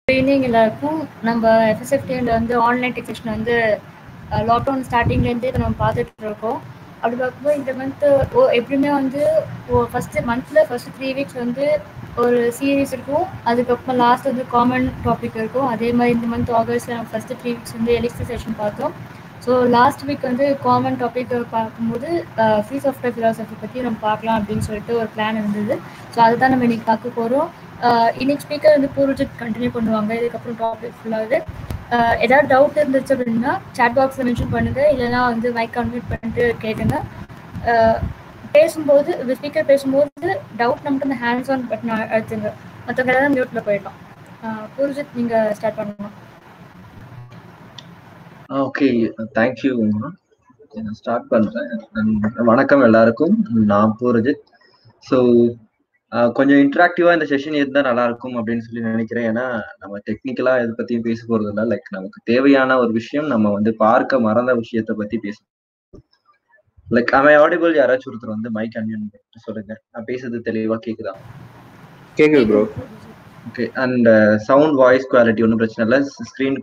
Evening எல்லாருக்கும் நம்ம எஃப்எஸ்எஃப்டியில் வந்து ஆன்லைன் டெக்ஸேஷன் வந்து லாக்டவுன் ஸ்டார்டிங்லேருந்தே இப்போ நம்ம பார்த்துட்டு இருக்கோம் அப்படி பார்க்கும்போது இந்த மந்த்து ஓ எப்படியுமே வந்து ஓ ஃபஸ்ட்டு மந்த்தில் ஃபஸ்ட்டு த்ரீ வீக்ஸ் வந்து ஒரு சீரீஸ் இருக்கும் அதுக்கப்புறம் லாஸ்ட் வந்து காமன் டாபிக் இருக்கும் அதே மாதிரி இந்த மந்த் ஆகஸ்ட்டில் நம்ம ஃபஸ்ட்டு த்ரீ வீக்ஸ் வந்து எலிக்ஸ் செஷன் பார்த்தோம் ஸோ லாஸ்ட் வீக் வந்து காமன் டாபிக் பார்க்கும்போது ஃப்ரீ சாஃப்ட்வேர் ஃபிலாசபி பற்றி நம்ம பார்க்கலாம் அப்படின்னு சொல்லிட்டு ஒரு பிளான் இருந்தது ஸோ அதுதான் நம்ம இன்னைக்கு பார்க்க போகிறோம் இன்னைக்கு ஸ்பீக்கர் வந்து பூர்வஜித் கண்டினியூ பண்ணுவாங்க இதுக்கப்புறம் டாபிக் ஃபுல்லாகுது ஏதாவது டவுட் இருந்துச்சு அப்படின்னா சாட் பாக்ஸில் மென்ஷன் பண்ணுங்க இல்லைன்னா வந்து மைக் கன்வெர்ட் பண்ணிட்டு கேளுங்க பேசும்போது ஸ்பீக்கர் பேசும்போது டவுட் மட்டும் இந்த ஹேண்ட்ஸ் ஆன் பட்டன் அழுத்துங்க மற்றவங்க எல்லாரும் மியூட்டில் போயிடலாம் பூர்வஜித் நீங்கள் ஸ்டார்ட் பண்ணணும் ஓகே தேங்க்யூ நான் ஸ்டார்ட் பண்றேன் வணக்கம் எல்லாருக்கும் நான் பூரஜித் ஸோ கொஞ்சம் இன்ட்ராக்டிவா இந்த செஷன் இருந்தா நல்லா இருக்கும் அப்படின்னு சொல்லி நினைக்கிறேன் ஏன்னா நம்ம டெக்னிக்கலா இதை பத்தியும் பேச போறது இல்லை லைக் நமக்கு தேவையான ஒரு விஷயம் நம்ம வந்து பார்க்க மறந்த விஷயத்த பத்தி பேசணும் லைக் அவன் ஆடிபிள் யாராச்சும் ஒருத்தர் வந்து மைக் அன்யூன் சொல்லுங்க நான் பேசுறது தெளிவா கேக்குதா கேக்குது bro okay and sound voice quality ஒன்றும் பிரச்சனை இல்லை ஸ்க்ரீன்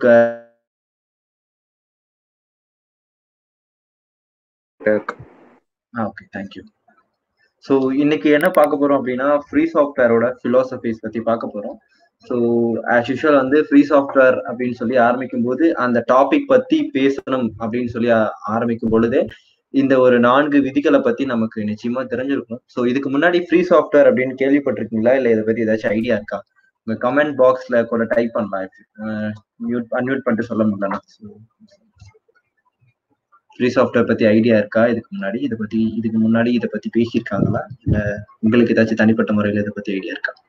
ஓகே தேங்க்யூ ஸோ இன்னைக்கு என்ன பார்க்க போறோம் அப்படின்னா ஃப்ரீ சாஃப்ட்வேரோட ஃபிலோசபிஸ் பத்தி பார்க்க போறோம் ஸோ ஆஸ் யூஷுவல் வந்து ஃப்ரீ சாஃப்ட்வேர் அப்படின்னு சொல்லி ஆரம்பிக்கும் போது அந்த டாபிக் பத்தி பேசணும் அப்படின்னு சொல்லி ஆரம்பிக்கும் பொழுதே இந்த ஒரு நான்கு விதிகளை பத்தி நமக்கு நிச்சயமா தெரிஞ்சிருக்கும் ஸோ இதுக்கு முன்னாடி ஃப்ரீ சாஃப்ட்வேர் அப்படின்னு கேள்விப்பட்டிருக்கீங்களா இல்லை இதை பத்தி ஏதாச்சும் ஐடியா இருக்கா உங்க கமெண்ட் பாக்ஸ்ல கூட டைப் பண்ணலாம் மியூட் அன்மியூட் பண்ணிட்டு சொல்ல முடியலன்னா ஃப்ரீ சாஃப்ட்வேர் பத்தி ஐடியா இருக்கா இதுக்கு முன்னாடி இதை பத்தி இதுக்கு முன்னாடி இதை பத்தி பேசியிருக்காங்களா இல்ல உங்களுக்கு ஏதாச்சும் தனிப்பட்ட முறையில இதை பத்தி ஐடியா இருக்கா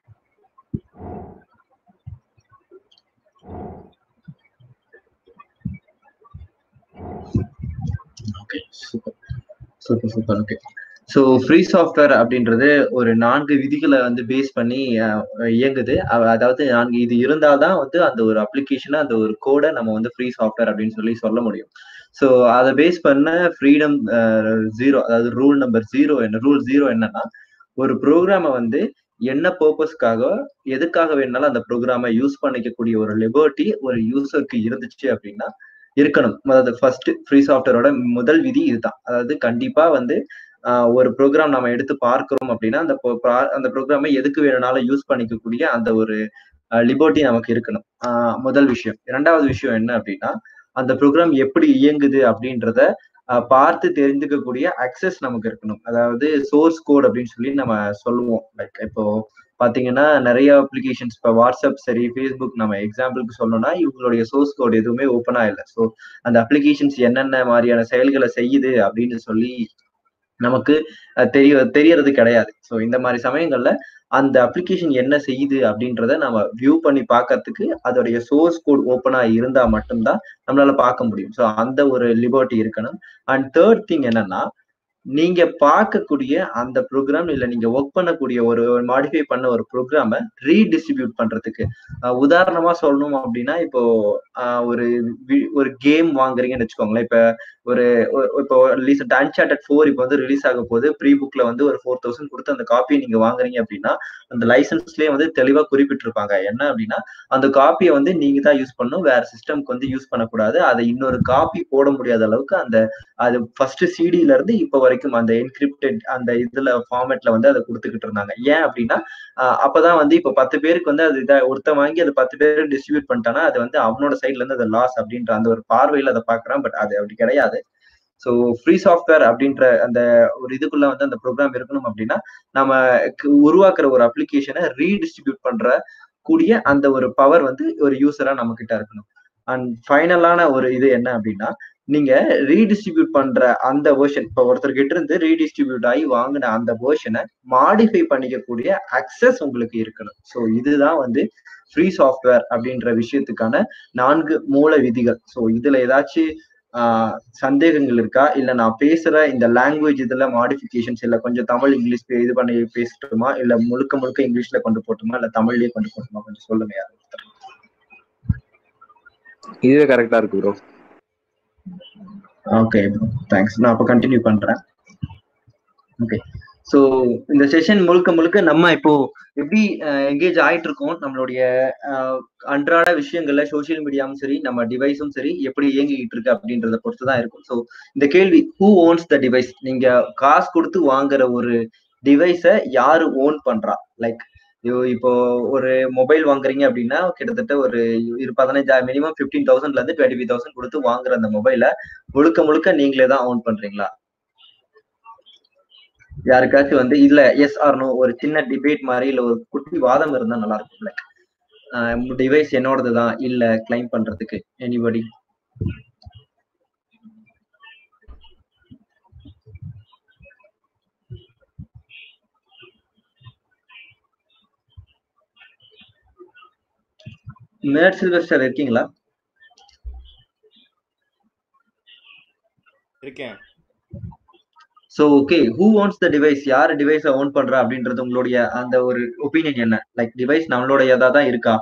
okay super super super okay so free software அப்படின்றது ஒரு நான்கு விதிகளை வந்து பேஸ் பண்ணி இயங்குது அதாவது நான்கு இது இருந்தால்தான் வந்து அந்த ஒரு அப்ளிகேஷனை அந்த ஒரு கோடை நம்ம வந்து ஃப்ரீ சாஃப்ட்வேர் அப்படின்னு சொல்லி சொல்ல முடியும் ஸோ அதை பேஸ் பண்ண ஃப்ரீடம் ஜீரோ அதாவது ரூல் நம்பர் ஜீரோ என்ன ரூல் ஜீரோ என்னன்னா ஒரு ப்ரோக்ராமை வந்து என்ன பர்பஸ்க்காக எதுக்காக வேணாலும் அந்த ப்ரோக்ராமை யூஸ் பண்ணிக்கக்கூடிய ஒரு லிபர்ட்டி ஒரு யூசருக்கு இருந்துச்சு அப்படின்னா இருக்கணும் அதாவது ஃபர்ஸ்ட் ஃப்ரீ சாஃப்ட்வேரோட முதல் விதி இதுதான் அதாவது கண்டிப்பா வந்து ஒரு ப்ரோக்ராம் நம்ம எடுத்து பார்க்கிறோம் அப்படின்னா அந்த அந்த ப்ரோக்ராமை எதுக்கு வேணும்னாலும் யூஸ் பண்ணிக்கக்கூடிய அந்த ஒரு லிபர்ட்டி நமக்கு இருக்கணும் முதல் விஷயம் இரண்டாவது விஷயம் என்ன அப்படின்னா அந்த ப்ரோக்ராம் எப்படி இயங்குது அப்படின்றத பார்த்து தெரிஞ்சுக்கக்கூடிய அக்சஸ் நமக்கு இருக்கணும் அதாவது சோர்ஸ் கோட் அப்படின்னு சொல்லி நம்ம சொல்லுவோம் லைக் இப்போ பாத்தீங்கன்னா நிறைய அப்ளிகேஷன்ஸ் இப்போ வாட்ஸ்அப் சரி ஃபேஸ்புக் நம்ம எக்ஸாம்பிளுக்கு சொல்லணும்னா இவங்களுடைய சோர்ஸ் கோட் எதுவுமே ஓப்பனா இல்லை ஸோ அந்த அப்ளிகேஷன்ஸ் என்னென்ன மாதிரியான செயல்களை செய்யுது அப்படின்னு சொல்லி நமக்கு தெரிய தெரியறது கிடையாது ஸோ இந்த மாதிரி சமயங்கள்ல அந்த அப்ளிகேஷன் என்ன செய்யுது அப்படின்றத நம்ம வியூ பண்ணி பார்க்கறதுக்கு அதோடைய சோர்ஸ் கோட் ஓப்பனா இருந்தா மட்டும்தான் நம்மளால பார்க்க முடியும் ஸோ அந்த ஒரு லிபர்ட்டி இருக்கணும் அண்ட் தேர்ட் திங் என்னன்னா நீங்க பார்க்கக்கூடிய அந்த ப்ரோக்ராம் இல்ல நீங்க ஒர்க் பண்ணக்கூடிய ஒரு மாடிஃபை பண்ண ஒரு ப்ரோக்ராம ரீடிஸ்ட்ரிபியூட் பண்றதுக்கு உதாரணமா சொல்லணும் அப்படின்னா இப்போ ஒரு ஒரு கேம் வாங்குறீங்கன்னு வச்சுக்கோங்களேன் இப்ப ஒரு இப்போ ரீசெண்ட் அன்சார்டட் ஃபோர் இப்போ வந்து ரிலீஸ் ஆக போது ப்ரீ புக்ல வந்து ஒரு ஃபோர் தௌசண்ட் கொடுத்து அந்த காப்பியை நீங்க வாங்குறீங்க அப்படின்னா அந்த லைசன்ஸ்லயே வந்து தெளிவா குறிப்பிட்டிருப்பாங்க என்ன அப்படின்னா அந்த காப்பியை வந்து நீங்க தான் யூஸ் பண்ணணும் வேற சிஸ்டம்க்கு வந்து யூஸ் பண்ணக்கூடாது அதை இன்னொரு காப்பி போட முடியாத அளவுக்கு அந்த அது ஃபர்ஸ்ட் சிடில இருந்து இப்போ வரைக்கும் அந்த என்கிரிப்டட் அந்த இதுல ஃபார்மேட்ல வந்து அதை கொடுத்துக்கிட்டு இருந்தாங்க ஏன் அப்படின்னா அப்பதான் வந்து இப்போ பத்து பேருக்கு வந்து அது இதை ஒருத்தன் வாங்கி அது பத்து பேர் டிஸ்ட்ரிபியூட் பண்ணிட்டானா அது வந்து அவனோட சைட்ல இருந்து அது லாஸ் அப்படின்ற அந்த ஒரு பார்வையில அதை பாக்குறான் பட் அது அப்படி கிடையாது ஸோ ஃப்ரீ சாஃப்ட்வேர் அப்படின்ற அந்த ஒரு இதுக்குள்ள வந்து அந்த ப்ரோக்ராம் இருக்கணும் அப்படின்னா நம்ம உருவாக்குற ஒரு அப்ளிகேஷனை ரீடிஸ்ட்ரிபியூட் பண்ற கூடிய அந்த ஒரு பவர் வந்து ஒரு யூசரா நம்ம கிட்ட இருக்கணும் அண்ட் ஃபைனலான ஒரு இது என்ன அப்படின்னா நீங்க ரீடிஸ்ட்ரிபியூட் பண்ற அந்த வேர்ஷன் இப்போ ஒருத்தர் கிட்ட இருந்து ரீடிஸ்ட்ரிபியூட் ஆகி வாங்கின அந்த வேர்ஷனை மாடிஃபை பண்ணிக்கக்கூடிய அக்சஸ் உங்களுக்கு இருக்கணும் ஸோ இதுதான் வந்து ஃப்ரீ சாஃப்ட்வேர் அப்படின்ற விஷயத்துக்கான நான்கு மூல விதிகள் ஸோ இதுல ஏதாச்சும் சந்தேகங்கள் இருக்கா இல்ல நான் பேசுற இந்த லாங்குவேஜ் இதுல மாடிஃபிகேஷன்ஸ் இல்ல கொஞ்சம் தமிழ் இங்கிலீஷ் இது பண்ணி பேசட்டுமா இல்ல முழுக்க முழுக்க இங்கிலீஷ்ல கொண்டு போட்டுமா இல்ல தமிழ்லயே கொண்டு போட்டுமா கொஞ்சம் சொல்லுங்க யாரும் இதுவே கரெக்டா இருக்கு ப்ரோ ஓகே ப்ரோ தேங்க்ஸ் நான் அப்போ கண்டினியூ பண்றேன் ஓகே ஸோ இந்த செஷன் முழுக்க முழுக்க நம்ம இப்போ எப்படி எங்கேஜ் ஆயிட்டு இருக்கோம் நம்மளுடைய அஹ், அன்றாட விஷயங்கள்ல சோஷியல் மீடியாவும் சரி நம்ம டிவைஸும் சரி எப்படி இயங்கிக்கிட்டு இருக்கு அப்படின்றத பொறுத்து தான் இருக்கும் ஸோ இந்த கேள்வி ஹூ ஓன்ஸ் த டிவைஸ் நீங்க காசு கொடுத்து வாங்குற ஒரு டிவைஸை யாரு ஓன் பண்றா லைக் இப்போ ஒரு மொபைல் வாங்குறீங்க அப்படின்னா கிட்டத்தட்ட ஒரு இரு பதினஞ்சாயிரம் மினிமம் ஃபிஃப்டீன் தௌசண்ட்ல இருந்து டுவெண்ட்டி ஃபைவ் தௌசண்ட் கொடுத்து வாங்குற அந்த மொபைலை முழுக்க முழுக்க நீங்களே தான் ஓன் பண்றீங்களா யாருக்காச்சும் வந்து இல்ல எஸ் ஆர்னோ ஒரு சின்ன டிபேட் மாதிரி இல்ல ஒரு குட்டி வாதம் இருந்தா நல்லா இருக்கும் லைக் டிவைஸ் என்னோடது தான் இல்ல கிளைம் பண்றதுக்கு எனிபடி மேட் சில்வஸ்டர் இருக்கீங்களா இருக்கேன் so okay who owns the device யார் டிவைஸை ஓன் பண்றா அப்படின்றது உங்களுடைய அந்த ஒரு ஒப்பீனியன் என்ன லைக் டிவைஸ் நம்மளுடையதா தான் இருக்கா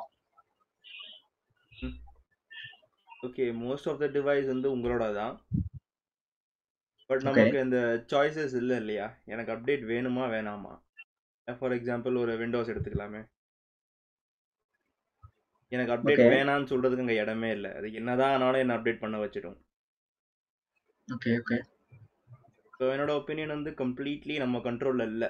okay most of the device வந்து உங்களோட தான் பட் நமக்கு இந்த சாய்ஸஸ் இல்லை இல்லையா எனக்கு அப்டேட் வேணுமா வேணாமா ஃபார் எக்ஸாம்பிள் ஒரு விண்டோஸ் எடுத்துக்கலாமே எனக்கு அப்டேட் Okay. வேணாம்னு சொல்றதுக்கு அங்கே இடமே இல்லை அது என்னதான் ஆனாலும் என்ன அப்டேட் பண்ண வச்சிடும் ஓகே ஓகே ஸோ என்னோட ஒப்பீனியன் வந்து கம்ப்ளீட்லி நம்ம கண்ட்ரோலில் இல்லை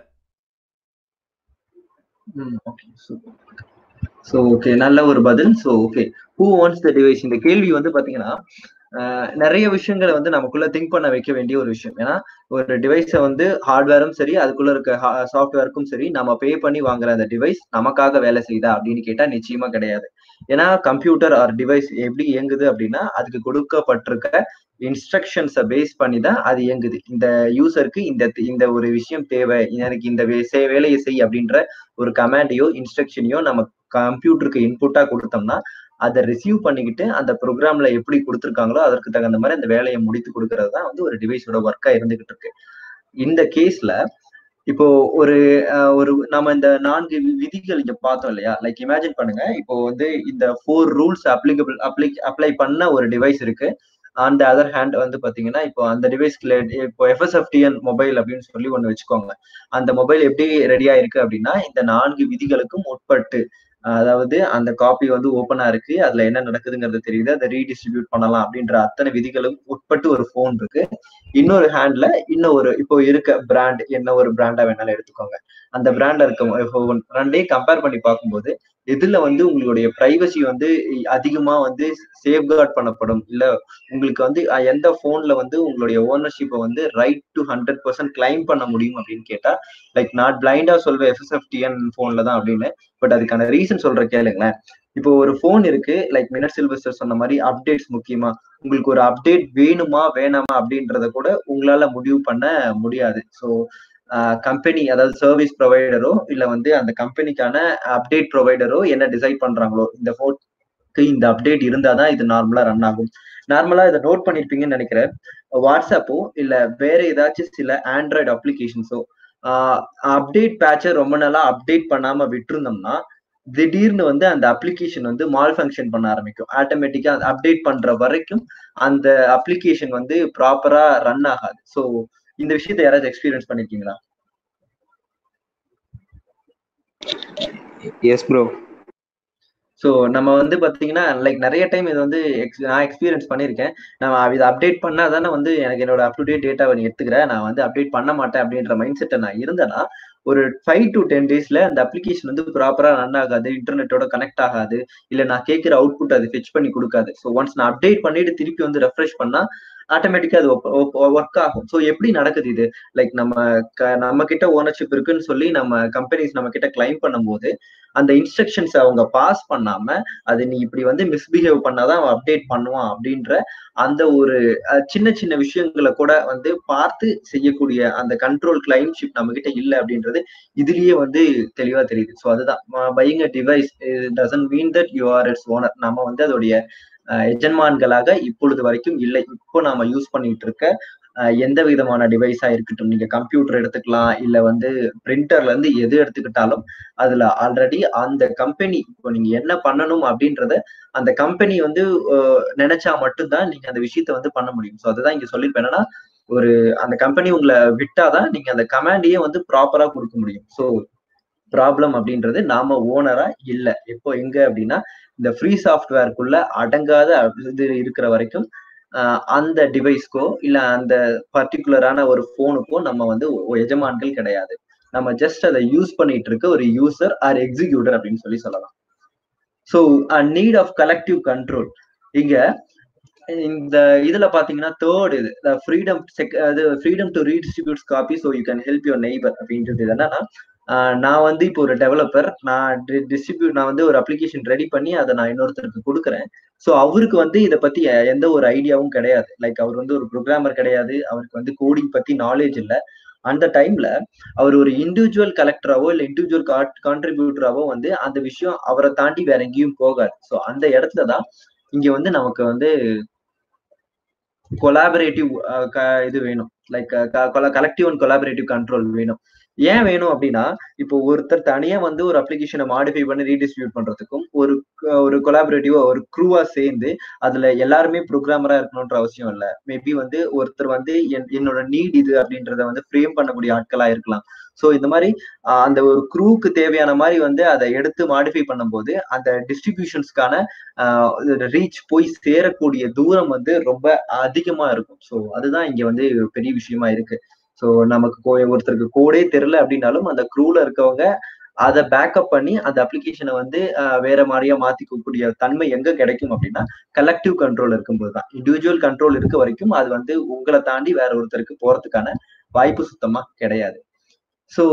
ம் ஓகே சூப்பர் ஸோ ஓகே நல்ல ஒரு பதில் so okay who wants the device இந்த கேள்வி வந்து பாத்தீங்கன்னா ஆஹ், நிறைய விஷயங்களை வந்து நமக்குள்ள திங்க் பண்ண வைக்க வேண்டிய ஒரு விஷயம் ஏன்னா ஒரு டிவைஸை வந்து ஹார்ட்வேரும் சரி அதுக்குள்ள இருக்க சாஃப்ட்வேருக்கும் சரி நம்ம பே பண்ணி வாங்குற அந்த டிவைஸ் நமக்காக வேலை செய்யுதா அப்படின்னு கேட்டா நிச்சயமா கிடையாது ஏன்னா கம்ப்யூட்டர் ஆர் டிவைஸ் எப்படி இயங்குது அப்படின்னா அதுக்கு கொடுக்கப்பட்டிருக்க இன்ஸ்ட்ரக்ஷன்ஸை பேஸ் பண்ணி தான் அது இயங்குது இந்த யூசருக்கு இந்த இந்த ஒரு விஷயம் தேவை எனக்கு இந்த வே- செய்- வேலையை செய் அப்படின்ற ஒரு கமாண்டையோ இன்ஸ்ட்ரக்ஷனையோ நம்ம கம்ப்யூட்டருக்கு இன்புட்டா கொடுத்தோம்னா அதை ரிசீவ் பண்ணிக்கிட்டு அந்த ப்ரோக்ராம்ல எப்படி கொடுத்துருக்காங்களோ அதற்கு தகுந்த மாதிரி அந்த வேலையை முடித்து கொடுக்கறது தான் வந்து ஒரு டிவைஸோட ஒர்க்கா இருந்துகிட்டு இருக்கு இந்த கேஸ்ல இப்போ ஒரு அஹ், ஒரு நம்ம இந்த நான்கு வி- விதிகள் இங்க பார்த்தோம் இல்லையா லைக் இமேஜின் பண்ணுங்க இப்போ வந்து இந்த four rules applicable apply apply பண்ண ஒரு டிவைஸ் இருக்கு அந்த அதர் ஹேண்ட் வந்து பாத்தீங்கன்னா இப்போ அந்த டிவைஸ்ல இப்போ எஃப்எஸ்எஃப்டிஎன் மொபைல் அப்படின்னு சொல்லி ஒண்ணு வச்சுக்கோங்க அந்த மொபைல் எப்படி ரெடியா இருக்கு அப்படின்னா இந்த நான்கு விதிகளுக்கும் உட்பட்டு அதாவது அந்த காப்பி வந்து ஓப்பனா இருக்கு அதுல என்ன நடக்குதுங்கிறது தெரியுது அதை ரீடிஸ்ட்ரிபியூட் பண்ணலாம் அப்படின்ற அத்தனை விதிகளும் உட்பட்டு ஒரு ஃபோன் இருக்கு இன்னொரு ஹேண்ட்ல இன்னும் ஒரு இப்போ இருக்க பிராண்ட் என்ன ஒரு பிராண்டா வேணாலும் எடுத்துக்கோங்க அந்த பிராண்ட்ல இருக்க phone ரெண்டையும் கம்பேர் பண்ணி பார்க்கும்போது எதுல வந்து உங்களுடைய பிரைவசி வந்து அதிகமா வந்து சேஃப்கார்ட் பண்ணப்படும் இல்ல உங்களுக்கு வந்து அஹ், எந்த போன்ல வந்து உங்களுடைய ஓனர்ஷிப்பை வந்து right to hundred percent claim பண்ண முடியும் அப்படின்னு கேட்டா லைக் நாட் பிளைண்டா சொல்வேன் எஃப்எஸ்எஃப்டிஎன் போன்ல தான் அப்படின்னு பட் அதுக்கான ரீசன் சொல்ற கேளுங்களேன் இப்போ ஒரு ஃபோன் இருக்கு லைக் மினட் சில்வஸ்டர் சொன்ன மாதிரி அப்டேட்ஸ் முக்கியமா உங்களுக்கு ஒரு அப்டேட் வேணுமா வேணாமா அப்படின்றத கூட உங்களால முடிவு பண்ண முடியாது ஸோ கம்பெனி அதாவது சர்வீஸ் ப்ரொவைடரோ இல்ல வந்து அந்த கம்பெனிக்கான அப்டேட் ப்ரொவைடரோ என்ன டிசைட் பண்றாங்களோ இந்த ஃபோனுக்கு இந்த அப்டேட் இருந்தாதான் இது நார்மலா ரன் ஆகும் நார்மலா இதை நோட் பண்ணிருப்பீங்கன்னு நினைக்கிறேன் வாட்ஸ்அப்போ இல்ல வேற ஏதாச்சும் சில ஆண்ட்ராய்டு அப்ளிகேஷன்ஸோ அப்டேட் பேட்சை ரொம்ப நாளா அப்டேட் பண்ணாம விட்டுருந்தோம்னா திடீர்னு வந்து அந்த அப்ளிகேஷன் வந்து மால் ஃபங்க்ஷன் பண்ண ஆரம்பிக்கும் ஆட்டோமேட்டிக்கா அப்டேட் பண்ற வரைக்கும் அந்த அப்ளிகேஷன் வந்து ப்ராப்பரா ரன் ஆகாது ஸோ இந்த விஷயத்தை யாராவது எக்ஸ்பீரியன்ஸ் பண்ணிருக்கீங்களா எஸ் ப்ரோ ஸோ நம்ம வந்து பாத்தீங்கன்னா லைக் நிறைய டைம் இது வந்து ex- நான் எக்ஸ்பீரியன்ஸ் பண்ணியிருக்கேன் நான் இதை அப்டேட் பண்ணா தானே வந்து எனக்கு என்னோட அப் டு டேட் டேட்டாவை நீ எடுத்துக்கிறேன் நான் வந்து அப்டேட் பண்ண மாட்டேன் அப்படின்ற மைண்ட் செட்டை நான் இருந்தேன்னா ஒரு ஃபைவ் டு டென் டேஸ்ல அந்த அப்ளிகேஷன் வந்து ப்ராப்பரா ரன் ஆகாது இன்டர்நெட்டோட கனெக்ட் ஆகாது இல்ல நான் கேட்கிற அவுட்புட் அது ஃபெச் பண்ணி கொடுக்காது ஸோ ஒன்ஸ் நான் அப்டேட் பண்ணிட்டு திருப்பி வந்து ரெஃப்ரெஷ் பண்ணா ஆட்டோமேட்டிக்கா அது ஒர்க் ஆகும் ஸோ எப்படி நடக்குது இது லைக் நம்ம க- நம்ம கிட்ட ஓனர்ஷிப் இருக்குன்னு சொல்லி நம்ம கம்பெனிஸ் நம்ம கிட்ட கிளைம் பண்ணும்போது அந்த இன்ஸ்ட்ரக்ஷன்ஸ் அவங்க பாஸ் பண்ணாம அது நீ இப்படி வந்து மிஸ்பிஹேவ் பண்ணாதான் அவன் அப்டேட் பண்ணுவான் அப்படின்ற அந்த ஒரு அஹ், சின்ன சின்ன விஷயங்களை கூட வந்து பார்த்து செய்யக்கூடிய அந்த கண்ட்ரோல் கிளைம்ஷிப் நம்ம கிட்ட இல்லை அப்படின்றது இதுலயே வந்து தெளிவா தெரியுது ஸோ அதுதான் buying a device doesn't mean that you are its owner நம்ம வந்து அதோடைய அஹ், எஜமான்களாக இப்பொழுது வரைக்கும் இல்லை இப்போ நாம யூஸ் பண்ணிட்டு இருக்க அஹ், எந்த விதமான டிவைஸா இருக்கட்டும் நீங்க கம்ப்யூட்டர் எடுத்துக்கலாம் இல்ல வந்து பிரிண்டர்ல இருந்து எது எடுத்துக்கிட்டாலும் அதுல ஆல்ரெடி அந்த கம்பெனி இப்போ நீங்க என்ன பண்ணணும் அப்படின்றத அந்த கம்பெனி வந்து அஹ், நினைச்சா மட்டும்தான் நீங்க அந்த விஷயத்த வந்து பண்ண முடியும் ஸோ அதுதான் இங்க சொல்லியிருப்பேன் என்னன்னா ஒரு அந்த கம்பெனி உங்களை விட்டாதான் நீங்க அந்த கமாண்டையே வந்து ப்ராப்பரா கொடுக்க முடியும் ஸோ ப்ராப்ளம் அப்படின்றது நாம ஓனரா இல்ல இப்போ எங்க அப்படின்னா இந்த ஃப்ரீ சாஃப்ட்வேர்க்குள்ள அடங்காத இது இருக்கிற வரைக்கும் ஆஹ் அந்த டிவைஸ்க்கோ இல்ல அந்த பர்டிகுலரான ஒரு போனுக்கோ நம்ம வந்து ஒ- எஜமான்கள் கிடையாது நம்ம ஜஸ்ட் அதை யூஸ் பண்ணிட்டு இருக்க ஒரு யூசர் ஆர் எக்ஸிக்யூட்டர் அப்படின்னு சொல்லி சொல்லலாம் so need of collective control இங்க இந்த இதுல பாத்தீங்கன்னா தேர்ட் இது ஃப்ரீடம் அது freedom to redistributes copy so you can help your neighbour அப்படின்றது இது என்னன்னா ஆஹ் நான் வந்து இப்போ ஒரு டெவலப்பர் நான் டிஸ்ட்ரிபியூட் நான் வந்து ஒரு அப்ளிகேஷன் ரெடி பண்ணி அதை நான் இன்னொருத்தருக்கு கொடுக்குறேன் ஸோ அவருக்கு வந்து இதை பத்தி எ- எந்த ஒரு ஐடியாவும் கிடையாது லைக் அவர் வந்து ஒரு ப்ரோக்ராமர் கிடையாது அவருக்கு வந்து கோடிங் பத்தி நாலேஜ் இல்லை அந்த டைம்ல அவர் ஒரு இண்டிவிஜுவல் கலெக்டராவோ இல்லை இண்டிவிஜுவல் கான்ட்ரிபியூட்டராவோ வந்து அந்த விஷயம் அவரை தாண்டி வேற எங்கேயும் போகாது ஸோ அந்த இடத்துல தான் இங்க வந்து நமக்கு வந்து கொலாபரேட்டிவ் இது வேணும் like collective and collaborative control வேணும் ஏன் வேணும் அப்படின்னா இப்போ ஒருத்தர் தனியா வந்து ஒரு அப்ளிகேஷனை மாடிஃபை பண்ணி ரீடிஸ்ட்ரிபியூட் பண்றதுக்கும் ஒரு க- ஒரு கொலாபரேட்டிவா ஒரு க்ரூவா சேர்ந்து அதுல எல்லாருமே ப்ரோக்ராமரா இருக்கணும்ன்ற அவசியம் இல்ல மேபி வந்து ஒருத்தர் வந்து என்- என்னோட நீட் இது அப்படின்றத வந்து ஃப்ரேம் பண்ணக்கூடிய ஆட்களா இருக்கலாம் ஸோ இந்த மாதிரி ஆஹ் அந்த ஒரு க்ரூவுக்கு தேவையான மாதிரி வந்து அதை எடுத்து மாடிஃபை பண்ணும்போது அந்த டிஸ்ட்ரிபியூஷன்ஸ்க்கான ரீச் போய் சேரக்கூடிய தூரம் வந்து ரொம்ப அதிகமா இருக்கும் ஸோ அதுதான் இங்க வந்து பெரிய விஷயமா இருக்கு ஸோ நமக்கு கோ- ஒருத்தருக்கு கோடே தெரியல அப்படின்னாலும் அந்த க்ரூல இருக்கவங்க அதை பேக்கப் பண்ணி அந்த அப்ளிகேஷனை வந்து ஆஹ் வேற மாதிரியா மாத்திக்கக்கூடிய தன்மை எங்க கிடைக்கும் அப்படின்னா கலெக்டிவ் கண்ட்ரோல் இருக்கும்போது தான் இண்டிவிஜுவல் கண்ட்ரோல் இருக்க வரைக்கும் அது வந்து உங்களை தாண்டி வேற ஒருத்தருக்கு போறதுக்கான வாய்ப்பு சுத்தமா கிடையாது ஸோ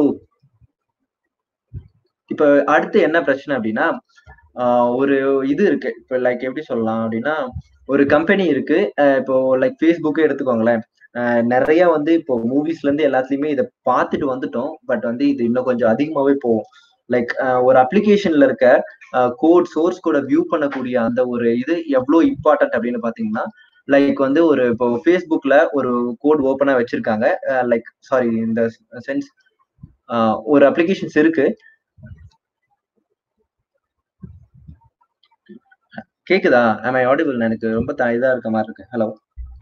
இப்ப அடுத்து என்ன பிரச்சனை அப்படின்னா ஆஹ் ஒரு இது இருக்கு இப்ப லைக் எப்படி சொல்லலாம் அப்படின்னா ஒரு கம்பெனி இருக்கு ஆஹ் இப்போ லைக் ஃபேஸ்புக்கே எடுத்துக்கோங்களேன் ஆஹ் நிறைய வந்து இப்போ மூவிஸ்ல இருந்து எல்லாத்துலயுமே இதை பார்த்துட்டு வந்துட்டோம் பட் வந்து இது இன்னும் கொஞ்சம் அதிகமாவே போகும் லைக் ஒரு அப்ளிகேஷன்ல இருக்க கோட் சோர்ஸ் கூட வியூ பண்ணக்கூடிய அந்த ஒரு இது எவ்வளவு இம்பார்ட்டன்ட் அப்படின்னு பாத்தீங்கன்னா லைக் வந்து ஒரு இப்போ ஃபேஸ்புக்ல ஒரு கோட் ஓப்பனா வச்சிருக்காங்க லைக் சாரி இந்த சென்ஸ் ஒரு அப்ளிகேஷன்ஸ் இருக்கு கேக்குதா am i audible எனக்கு ரொம்ப த- இதா இருக்க மாதிரி இருக்கு ஹலோ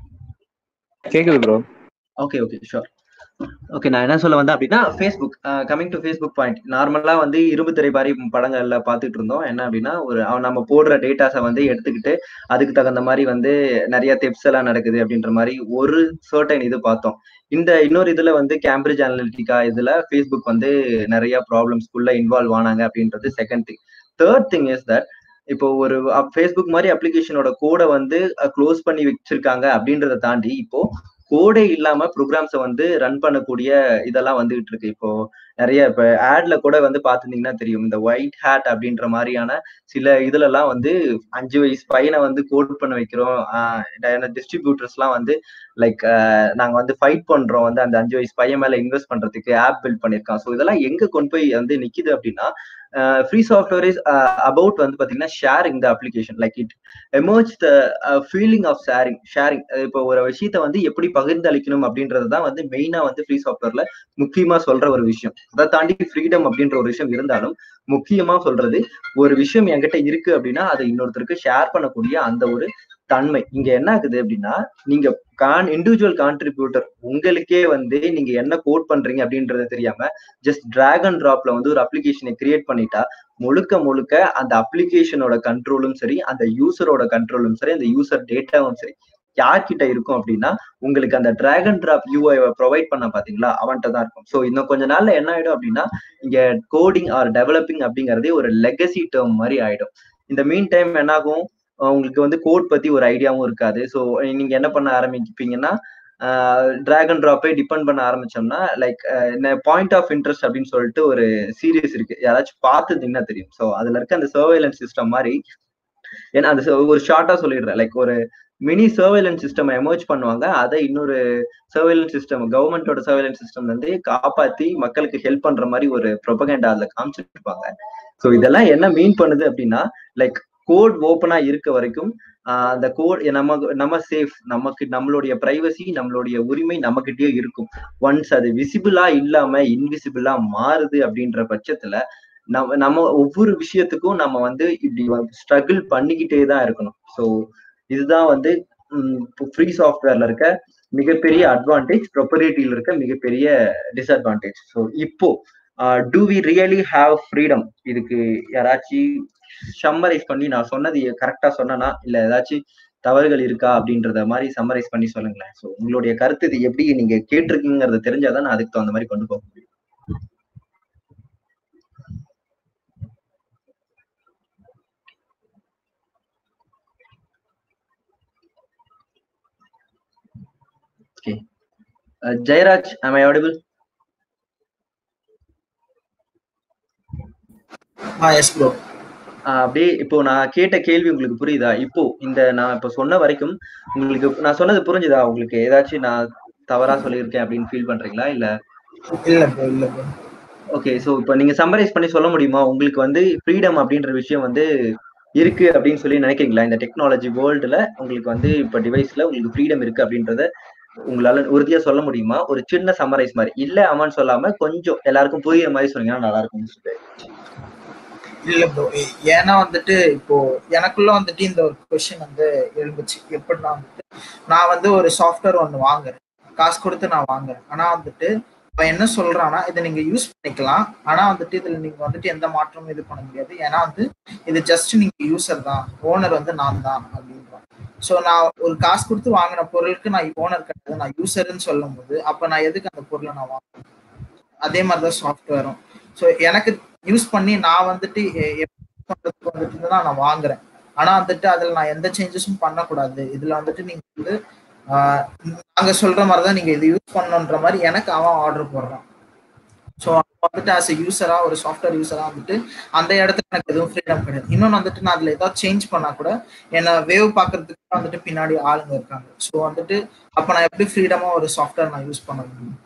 கேக்குது bro okay okay sure okay நான் என்ன சொல்ல வந்தேன் அப்படின்னா Facebook coming to Facebook point நார்மலா வந்து இரும்பு திரை பாரி படங்கள்ல பார்த்துட்டு இருந்தோம் என்ன அப்படின்னா ஒரு அவன் நம்ம போடுற டேட்டாஸை வந்து எடுத்துக்கிட்டு அதுக்கு தகுந்த மாதிரி வந்து நிறைய தெப்ஸ் எல்லாம் நடக்குது அப்படின்ற மாதிரி ஒரு சர்டன் இது பார்த்தோம் இந்த இன்னொரு இதுல வந்து கேம்பிரிட்ஜ் அனலிட்டிகா இதுல ஃபேஸ்புக் வந்து நிறைய ப்ராப்ளம்ஸ்குள்ள இன்வால்வ் ஆனாங்க அப்படின்றது second thing third thing is that இப்போ ஒரு ஃபேஸ்புக் மாதிரி அப்ளிகேஷனோட கோடை வந்து க்ளோஸ் பண்ணி வச்சிருக்காங்க அப்படின்றத தாண்டி இப்போ கோடே இல்லாம ப்ரோக்ராம்ஸை வந்து ரன் பண்ணக்கூடிய இதெல்லாம் வந்துகிட்டு இருக்கு இப்போ நிறைய இப்ப ஆட்ல கூட வந்து பாத்துருந்தீங்கன்னா தெரியும் இந்த ஒயிட் ஹேட் அப்படின்ற மாதிரியான சில இதுல எல்லாம் வந்து அஞ்சு வயசு பையனை வந்து கோட் பண்ண வைக்கிறோம் டிஸ்ட்ரிபியூட்டர்ஸ் எல்லாம் வந்து லைக் நாங்க வந்து ஃபைட் பண்றோம் வந்து அந்த அஞ்சு வயசு பையன் மேல இன்வெஸ்ட் பண்றதுக்கு ஆப் பில்ட் பண்ணிருக்கோம் ஸோ இதெல்லாம் எங்க கொண்டு போய் வந்து நிக்குது அப்படின்னா ஃப்ரீ சாஃப்ட்வேர் இஸ் அபவுட் வந்து பாத்தீங்கன்னா sharing the application like it emerge the feeling of sharing sharing இப்போ ஒரு விஷயத்த வந்து எப்படி பகிர்ந்தளிக்கணும் அப்படின்றது தான் வந்து மெயினா வந்து ஃப்ரீ சாஃப்ட்வேர்ல முக்கியமா சொல்ற ஒரு விஷயம் அதை தாண்டி ஃப்ரீடம் அப்படின்ற ஒரு விஷயம் இருந்தாலும் முக்கியமா சொல்றது ஒரு விஷயம் என்கிட்ட இருக்கு அப்படின்னா அதை இன்னொருத்தருக்கு ஷேர் பண்ணக்கூடிய அந்த ஒரு தன்மை இங்க என்ன ஆகுது அப்படின்னா நீங்க கான் இண்டிவிஜுவல் கான்ட்ரிபியூட்டர் உங்களுக்கே வந்து நீங்க என்ன கோட் பண்றீங்க அப்படின்றது தெரியாம ஜஸ்ட் டிராக் அண்ட் டிராப்ல வந்து ஒரு அப்ளிகேஷனை கிரியேட் பண்ணிட்டா முழுக்க முழுக்க அந்த அப்ளிகேஷனோட கண்ட்ரோலும் சரி அந்த யூசரோட கண்ட்ரோலும் சரி அந்த யூசர் டேட்டாவும் சரி யார்கிட்ட இருக்கும் அப்படின்னா உங்களுக்கு அந்த drag and drop UI provide பண்ண பாத்தீங்களா அவன்கிட்ட தான் இருக்கும் ஸோ இன்னும் கொஞ்ச நாள்ல என்ன ஆயிடும் அப்படின்னா இங்க கோடிங் ஆர் டெவலப்பிங் அப்படிங்கறதே ஒரு லெகசி டேர்ம் மாதிரி ஆயிடும் இந்த மீன் டைம் என்னாகும் உங்களுக்கு வந்து கோட் பத்தி ஒரு ஐடியாவும் இருக்காது ஸோ நீங்க என்ன பண்ண ஆரம்பிப்பீங்கன்னா டிராக் அண்ட் ட்ராப்பை டிபெண்ட் பண்ண ஆரம்பிச்சோம்னா லைக் பாயிண்ட் ஆஃப் இன்ட்ரெஸ்ட் அப்படின்னு சொல்லிட்டு ஒரு சீரியஸ் இருக்கு யாராச்சும் பார்த்துட்டீங்கன்னா தெரியும் ஸோ அதுல இருக்க அந்த சர்வைலன்ஸ் சிஸ்டம் மாதிரி ஏன்னா அந்த ஒரு ஷார்ட்டா சொல்லிடுறேன் லைக் ஒரு மினி சர்வைலன்ஸ் சிஸ்டம் எமர்ஜ் பண்ணுவாங்க அதை இன்னொரு சர்வைலன்ஸ் சிஸ்டம் கவர்மெண்டோட சர்வைலன்ஸ் சிஸ்டம் வந்து காப்பாத்தி மக்களுக்கு ஹெல்ப் பண்ற மாதிரி ஒரு ப்ரொபகேண்டா அதுல காமிச்சிட்டு இருப்பாங்க ஸோ இதெல்லாம் என்ன மீன் பண்ணுது அப்படின்னா லைக் கோட் ஓப்பனா இருக்க வரைக்கும் அந்த கோட் நம்ம நம்ம சேஃப் நமக்கு நம்மளுடைய பிரைவசி நம்மளுடைய உரிமை நம்மகிட்டயே இருக்கும் ஒன்ஸ் அது விசிபிளா இல்லாம இன்விசிபிளா மாறுது அப்படின்ற பட்சத்துல நம்ம நம்ம ஒவ்வொரு விஷயத்துக்கும் நம்ம வந்து இப்படி ஸ்ட்ரகிள் பண்ணிக்கிட்டே தான் இருக்கணும் ஸோ இதுதான் வந்து ஃப்ரீ சாஃப்ட்வேர்ல இருக்க மிகப்பெரிய அட்வான்டேஜ் ப்ரொப்பரேட்டியில் இருக்க மிகப்பெரிய டிஸ்அட்வான்டேஜ் ஸோ இப்போ do we really have freedom இதுக்கு யாராச்சும் சம்மரைஸ் பண்ணி நான் சொன்னது கரெக்டா சொன்னனா இல்ல ஏதாச்சும் தவறுகள் இருக்கா அப்படின்றத மாதிரி சம்மரைஸ் பண்ணி சொல்லுங்களேன் ஸோ உங்களுடைய கருத்து இது எப்படி நீங்க கேட்டிருக்கீங்கிறத தெரிஞ்சாதான் நான் அதுக்கு தகுந்த மாதிரி கொண்டு போக முடியும் okay Jayaraj am I audible ஆ எஸ் ப்ரோ ஆஹ் அப்படியே இப்போ நான் கேட்ட கேள்வி உங்களுக்கு புரியுதா இப்போ இந்த நான் இப்போ சொன்ன வரைக்கும் உங்களுக்கு நான் சொன்னது புரிஞ்சுதா உங்களுக்கு ஏதாச்சும் நான் தவறா சொல்லியிருக்கேன் அப்படின்னு ஃபீல் பண்றீங்களா இல்ல இல்ல ப்ரோ இல்ல ப்ரோ ஓகே ஸோ இப்போ நீங்க சம்மரைஸ் பண்ணி சொல்ல முடியுமா உங்களுக்கு வந்து ஃப்ரீடம் அப்படின்ற விஷயம் வந்து இருக்கு அப்படின்னு சொல்லி நினைக்கிறீங்களா இந்த டெக்னாலஜி வேர்ல்டுல உங்களுக்கு வந்து இப்போ டிவைஸ்ல உங்களுக்கு ஃப்ரீடம் இருக்கு அப்படின்றத உங்களால உறுதியா சொல்ல முடியுமா ஒரு சின்ன சம்மரைஸ் மாதிரி இல்ல அம்மான்னு சொல்லாம கொஞ்சம் எல்லாருக்கும் புரியுற மாதிரி சொன்னீங்கன்னா நல்லா இருக்கும்னு சொல்லி இல்ல ப்ரோ ஏன்னா வந்துட்டு இப்போ எனக்குள்ள வந்துட்டு இந்த ஒரு கொஸ்டின் வந்து எழுந்துச்சு எப்படின்னா வந்துட்டு நான் வந்து ஒரு சாஃப்ட்வேர் ஒன்று வாங்குறேன் காசு கொடுத்து நான் வாங்குறேன் ஆனா வந்துட்டு அவன் என்ன சொல்றான்னா இதை நீங்க யூஸ் பண்ணிக்கலாம் ஆனா வந்துட்டு இதுல நீங்க வந்துட்டு எந்த மாற்றமும் இது பண்ண முடியாது ஏன்னா வந்து இது ஜஸ்ட் நீங்க யூசர் தான் ஓனர் வந்து நான் தான் அப்படின்றான் ஸோ நான் ஒரு காசு கொடுத்து வாங்கின பொருளுக்கு நான் ஓனர் கிடையாது நான் யூசர்னு சொல்லும் போது அப்ப நான் எதுக்கு அந்த பொருளை நான் வாங்கணும் அதே மாதிரி தான் சாஃப்ட்வேரும் ஸோ எனக்கு யூஸ் பண்ணி நான் வந்துட்டு எ- எப்படி பண்றதுக்கு வந்துட்டு தான் நான் வாங்குறேன் ஆனா வந்துட்டு அதுல நான் எந்த சேஞ்சஸும் பண்ணக்கூடாது இதுல வந்துட்டு நீங்க வந்து ஆஹ், நாங்க சொல்ற மாதிரி தான் நீங்க இது யூஸ் பண்ணணுன்ற மாதிரி எனக்கு அவன் ஆர்டர் போடுறான் ஸோ வந்துட்டு ஆஸ் எ யூசரா ஒரு சாஃப்ட்வேர் யூசரா வந்துட்டு அந்த இடத்துல எனக்கு எதுவும் ஃப்ரீடம் கிடையாது இன்னொன்று வந்துட்டு நான் அதுல ஏதாவது சேஞ்ச் பண்ணா கூட என்னை வேவ் பார்க்கறதுக்கு வந்துட்டு பின்னாடி ஆளுங்க இருக்காங்க ஸோ வந்துட்டு அப்ப நான் எப்படி ஃப்ரீடமா ஒரு சாஃப்ட்வேர் நான் யூஸ் பண்ண முடியும்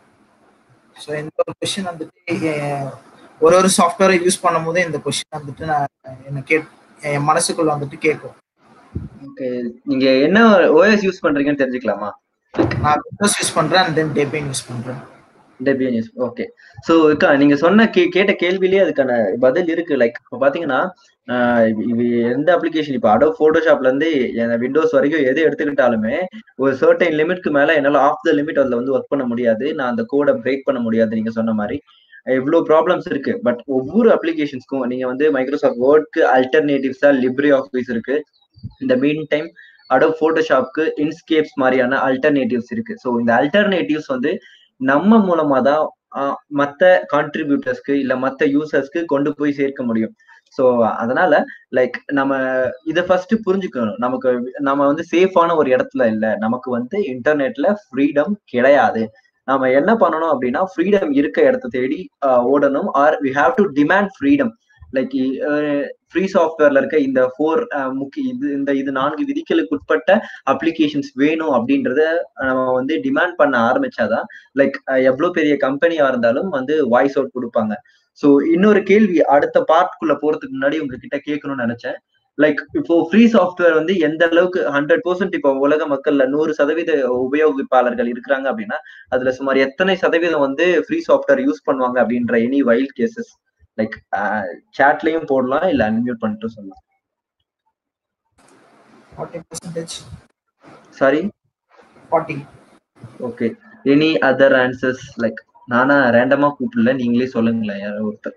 ஸோ இந்த ஒரு கொஷின் வந்துட்டு எ- ஒரு ஒரு சாஃப்ட்வேரை யூஸ் பண்ணும்போது இந்த கொஷின் வந்துட்டு நான் என்ன கேட் என் மனசுக்குள்ள வந்துட்டு கேட்கும் ஓகே நீங்க என்ன ஓஎஸ் யூஸ் பண்றீங்கன்னு தெரிஞ்சுக்கலாமா நான் விண்டோஸ் யூஸ் பண்றேன் அண்ட் தென் டேபின் யூஸ் பண்றேன் டெபியன் யூஸ் ஓகே ஸோ அக்கா நீங்க சொன்ன கே கேட்ட கேள்வியிலேயே அதுக்கான பதில் இருக்கு லைக் இப்போ பாத்தீங்கன்னா ஆஹ் இது- இது எந்த அப்ளிகேஷன் இப்போ அடோ போட்டோஷாப்ல இருந்து விண்டோஸ் வரைக்கும் எது எடுத்துக்கிட்டாலுமே ஒரு சர்டைன் லிமிட்க்கு மேல என்னால ஆஃப் த லிமிட் அதுல வந்து ஒர்க் பண்ண முடியாது நான் அந்த கோடை பிரேக் பண்ண முடியாது நீங்க சொன்ன மாதிரி இவ்வளவு ப்ராப்ளம்ஸ் இருக்கு பட் ஒவ்வொரு அப்ளிகேஷன்ஸ்க்கும் நீங்க வந்து மைக்ரோசாஃப்ட் வேர்ட்க்கு அல்டர்னேட்டிவ்ஸா லிப்ரி ஆஃபீஸ் இருக்கு இந்த மீன் டைம் அடோ போட்டோஷாப்க்கு இன்ஸ்கேப்ஸ் மாதிரியான அல்டர்னேட்டிவ்ஸ் இருக்கு ஸோ இந்த அல்டர்னேட்டிவ்ஸ் வந்து நம்ம மூலமா தான் ஆஹ், மத்த கான்ட்ரிபியூட்டர்ஸ்க்கு இல்ல மத்த யூசர்ஸ்க்கு கொண்டு போய் சேர்க்க முடியும் ஸோ அதனால லைக் நம்ம இதை ஃபர்ஸ்ட் புரிஞ்சுக்கணும் நமக்கு நம்ம வந்து சேஃபான ஒரு இடத்துல இல்ல நமக்கு வந்து இன்டர்நெட்ல ஃப்ரீடம் கிடையாது நாம என்ன பண்ணணும் அப்படின்னா ஃப்ரீடம் இருக்க இடத்த தேடி ஆஹ், ஓடணும் or we have to demand freedom like free சாஃப்ட்வேர்ல இருக்க இந்த ஃபோர் முக்கிய இது இந்த இது நான்கு விதிகளுக்கு உட்பட்ட அப்ளிகேஷன்ஸ் வேணும் அப்படின்றத நம்ம வந்து டிமாண்ட் பண்ண ஆரம்பிச்சாதான் லைக் எவ்வளவு பெரிய கம்பெனியா இருந்தாலும் வந்து வாய்ஸ் அவுட் கொடுப்பாங்க ஸோ இன்னொரு கேள்வி அடுத்த பார்ட்குள்ள போறதுக்கு முன்னாடி உங்ககிட்ட கேட்கணும்னு நினைச்சேன் லைக் இப்போ ஃப்ரீ சாஃப்ட்வேர் வந்து எந்த அளவுக்கு ஹண்ட்ரட் பர்சன்ட் இப்போ உலக மக்கள்ல நூறு சதவீத உபயோகிப்பாளர்கள் இருக்கிறாங்க அப்படின்னா அதுல சுமார் எத்தனை சதவீதம் வந்து ஃப்ரீ சாஃப்ட்வேர் யூஸ் பண்ணுவாங்க அப்படின்ற எனி வைல்ட் கேசஸ் லைக் சாட்லயும் போடலாம் இல்ல அன்மியூட் பண்ணிட்டு சொல்லலாம் forty percentage sorry forty okay any other answers like நானா ரேண்டமா கூப்பிடல நீங்களே சொல்லுங்களேன் யாரோ ஒருத்தர்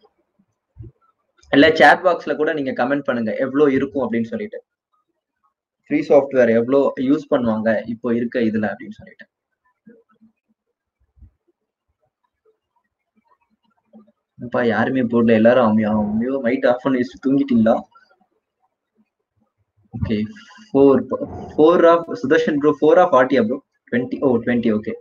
இல்ல சேட் பாக்ஸ்ல கூட நீங்க கமெண்ட் பண்ணுங்க எவ்வளவு இருக்கும் அப்படின்னு சொல்லிட்டு ஃப்ரீ சாஃப்ட்வேர் எவ்வளோ யூஸ் பண்ணுவாங்க இப்போ இருக்க இதுல அப்படின்னு சொல்லிட்டு அப்பா யாருமே போடல எல்லாரும் அம்மியா அம்மியோ மைட் ஆஃப் பண்ணி வச்சுட்டு தூங்கிட்டீங்களா okay four four of Sudharshan bro four of ஃபார்ட்டியா bro twenty oh twenty okay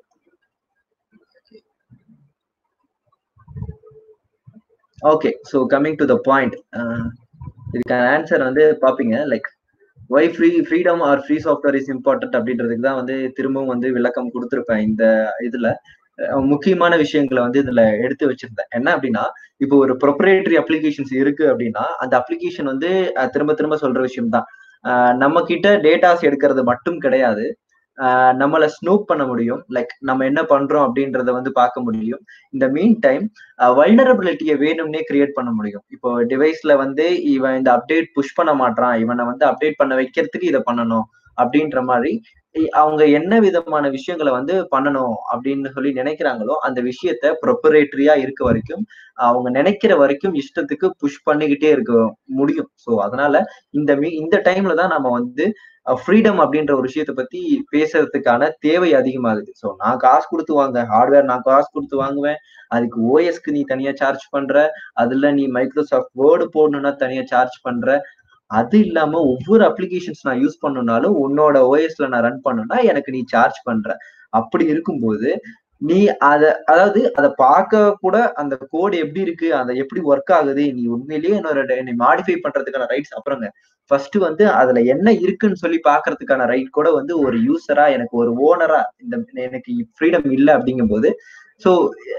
okay so coming to the point இதுக்கான ஆன்சர் வந்து பார்ப்பீங்க like why free freedom or free software is important அப்படின்றதுக்கு தான் வந்து திரும்பவும் வந்து விளக்கம் கொடுத்துருப்பேன் இந்த இதுல அஹ் முக்கியமான விஷயங்களை வந்து இதுல எடுத்து வச்சிருந்தேன் என்ன அப்படின்னா இப்போ ஒரு ப்ரொப்ரேட்டரி அப்ளிகேஷன்ஸ் இருக்கு அப்படின்னா அந்த அப்ளிகேஷன் வந்து அஹ் திரும்ப திரும்ப சொல்ற விஷயம் தான் நம்ம கிட்ட டேட்டாஸ் எடுக்கிறது மட்டும் கிடையாது ஆஹ் நம்மளை ஸ்னூப் பண்ண முடியும் லைக் நம்ம என்ன பண்றோம் அப்படின்றத வந்து பார்க்க முடியும் இந்த மீன் டைம் வல்னரபிலிட்டியை வேணும்னே கிரியேட் பண்ண முடியும் இப்போ டிவைஸ்ல வந்து இவன் இந்த அப்டேட் புஷ் பண்ண மாட்டான் இவனை வந்து அப்டேட் பண்ண வைக்கிறதுக்கு இதை பண்ணணும் அப்படின்ற மாதிரி அவங்க என்ன விதமான விஷயங்களை வந்து பண்ணணும் அப்படின்னு சொல்லி நினைக்கிறாங்களோ அந்த விஷயத்த ப்ரொப்பரேட்டரியா இருக்க வரைக்கும் அவங்க நினைக்கிற வரைக்கும் இஷ்டத்துக்கு புஷ் பண்ணிக்கிட்டே இருக்க முடியும் ஸோ அதனால இந்த மீ இந்த டைம்ல தான் நம்ம வந்து ஃப்ரீடம் அப்படின்ற ஒரு விஷயத்த பத்தி பேசுறதுக்கான தேவை அதிகமாகுது ஸோ நான் காசு கொடுத்து வாங்க ஹார்ட்வேர் நான் காசு கொடுத்து வாங்குவேன் அதுக்கு ஓஎஸ்க்கு நீ தனியா சார்ஜ் பண்ற அதுல நீ மைக்ரோசாஃப்ட் வேர்டு போடணும்னா தனியா சார்ஜ் பண்ற அது இல்லாம ஒவ்வொரு அப்ளிகேஷன்ஸ் நான் யூஸ் பண்ணணும்னாலும் உன்னோட ஓஎஸ்ல நான் ரன் பண்ணணும்னா எனக்கு நீ சார்ஜ் பண்ற அப்படி இருக்கும்போது நீ அத அதாவது அதை பார்க்க கூட அந்த கோடு எப்படி இருக்கு அந்த எப்படி ஒர்க் ஆகுது நீ உண்மையிலேயே என்னோட என்னை மாடிஃபை பண்றதுக்கான ரைட்ஸ் அப்புறங்க ஃபர்ஸ்ட் வந்து அதுல என்ன இருக்குன்னு சொல்லி பாக்குறதுக்கான ரைட் கூட வந்து ஒரு யூசரா எனக்கு ஒரு ஓனரா இந்த எனக்கு ஃப்ரீடம் இல்லை அப்படிங்கும்போது so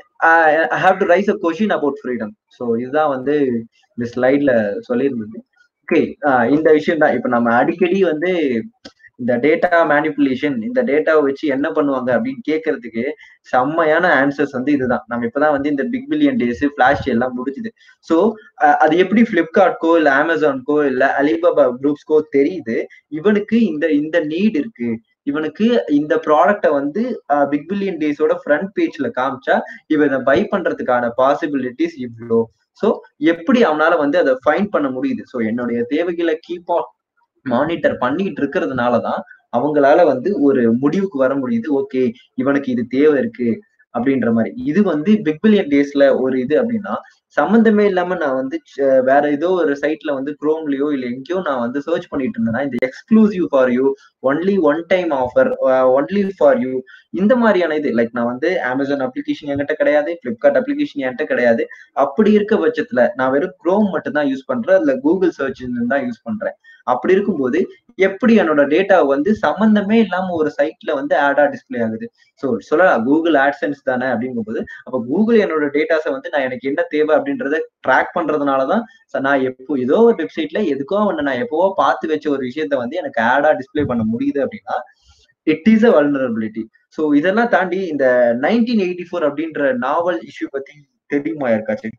I have to raise a question about freedom so இதுதான் வந்து இந்த ஸ்லைட்ல சொல்லியிருந்தது ஓகே இந்த விஷயம் தான் இப்ப நம்ம அடிக்கடி வந்து இந்த டேட்டா மேனிப்புலேஷன் இந்த டேட்டாவை வச்சு என்ன பண்ணுவாங்க அப்படின்னு கேட்கறதுக்கு செம்மையான ஆன்சர்ஸ் வந்து இதுதான் நம்ம இப்பதான் வந்து இந்த பிக் பில்லியன் டேஸ் ஃபிளாஷ் எல்லாம் முடிஞ்சுது ஸோ அது எப்படி பிளிப்கார்ட்கோ இல்ல அமேசான்கோ இல்ல அலிபாபா குரூப்ஸ்க்கோ தெரியுது இவனுக்கு இந்த இந்த நீட் இருக்கு இவனுக்கு இந்த ப்ராடக்டை வந்து பிக் பில்லியன் டேஸோட ஃப்ரண்ட் பேஜ்ல காமிச்சா இவன் இதை பை பண்றதுக்கான பாசிபிலிட்டிஸ் இவ்வளோ ஸோ எப்படி அவனால வந்து அதை ஃபைன் பண்ண முடியுது ஸோ என்னுடைய தேவைகளை கீப் ஆன் மானிட்டர் பண்ணிட்டு இருக்கிறதுனாலதான் அவங்களால வந்து ஒரு முடிவுக்கு வர முடியுது ஓகே இவனுக்கு இது தேவை இருக்கு அப்படின்ற மாதிரி இது வந்து பிக் பில்லியன் டேஸ்ல ஒரு இது அப்படின்னா சம்மந்தமே இல்லாம நான் வந்து வேற ஏதோ ஒரு சைட்ல வந்து குரோம்லயோ இல்ல எங்கேயோ நான் வந்து சர்ச் பண்ணிட்டு இருந்தேன்னா இந்த exclusive for you only one time offer only for you இந்த மாதிரியான இது லைக் நான் வந்து அமேசான் அப்ளிகேஷன் என்கிட்ட கிடையாது பிளிப்கார்ட் அப்ளிகேஷன் என்கிட்ட கிடையாது அப்படி இருக்க பட்சத்துல நான் வெறும் குரோம் மட்டும் தான் யூஸ் பண்றேன் இல்ல கூகுள் சர்ச் தான் யூஸ் பண்றேன் அப்படி இருக்கும்போது எப்படி என்னோட டேட்டா வந்து சம்பந்தமே இல்லாம ஒரு சைட்ல வந்து ஆடா டிஸ்பிளே ஆகுது ஸோ சொல்லலாம் கூகுள் ஆட்சன்ஸ் தானே அப்படிங்கும்போது அப்ப கூகுள் என்னோட டேட்டாஸை வந்து நான் எனக்கு என்ன தேவை அப்படின்றத ட்ராக் பண்றதுனாலதான் நான் எப்போ ஏதோ ஒரு வெப்சைட்ல எதுக்கோ ஒன்று நான் எப்பவோ பார்த்து வச்ச ஒரு விஷயத்த வந்து எனக்கு ஆடா டிஸ்பிளே பண்ண முடியுது அப்படின்னா it is a vulnerability so இதெல்லாம் தாண்டி இந்த நைன்டீன் எயிட்டி ஃபோர் அப்படின்ற நாவல் இஷ்யூ பத்தி தெரியுமா யாருக்காச்சு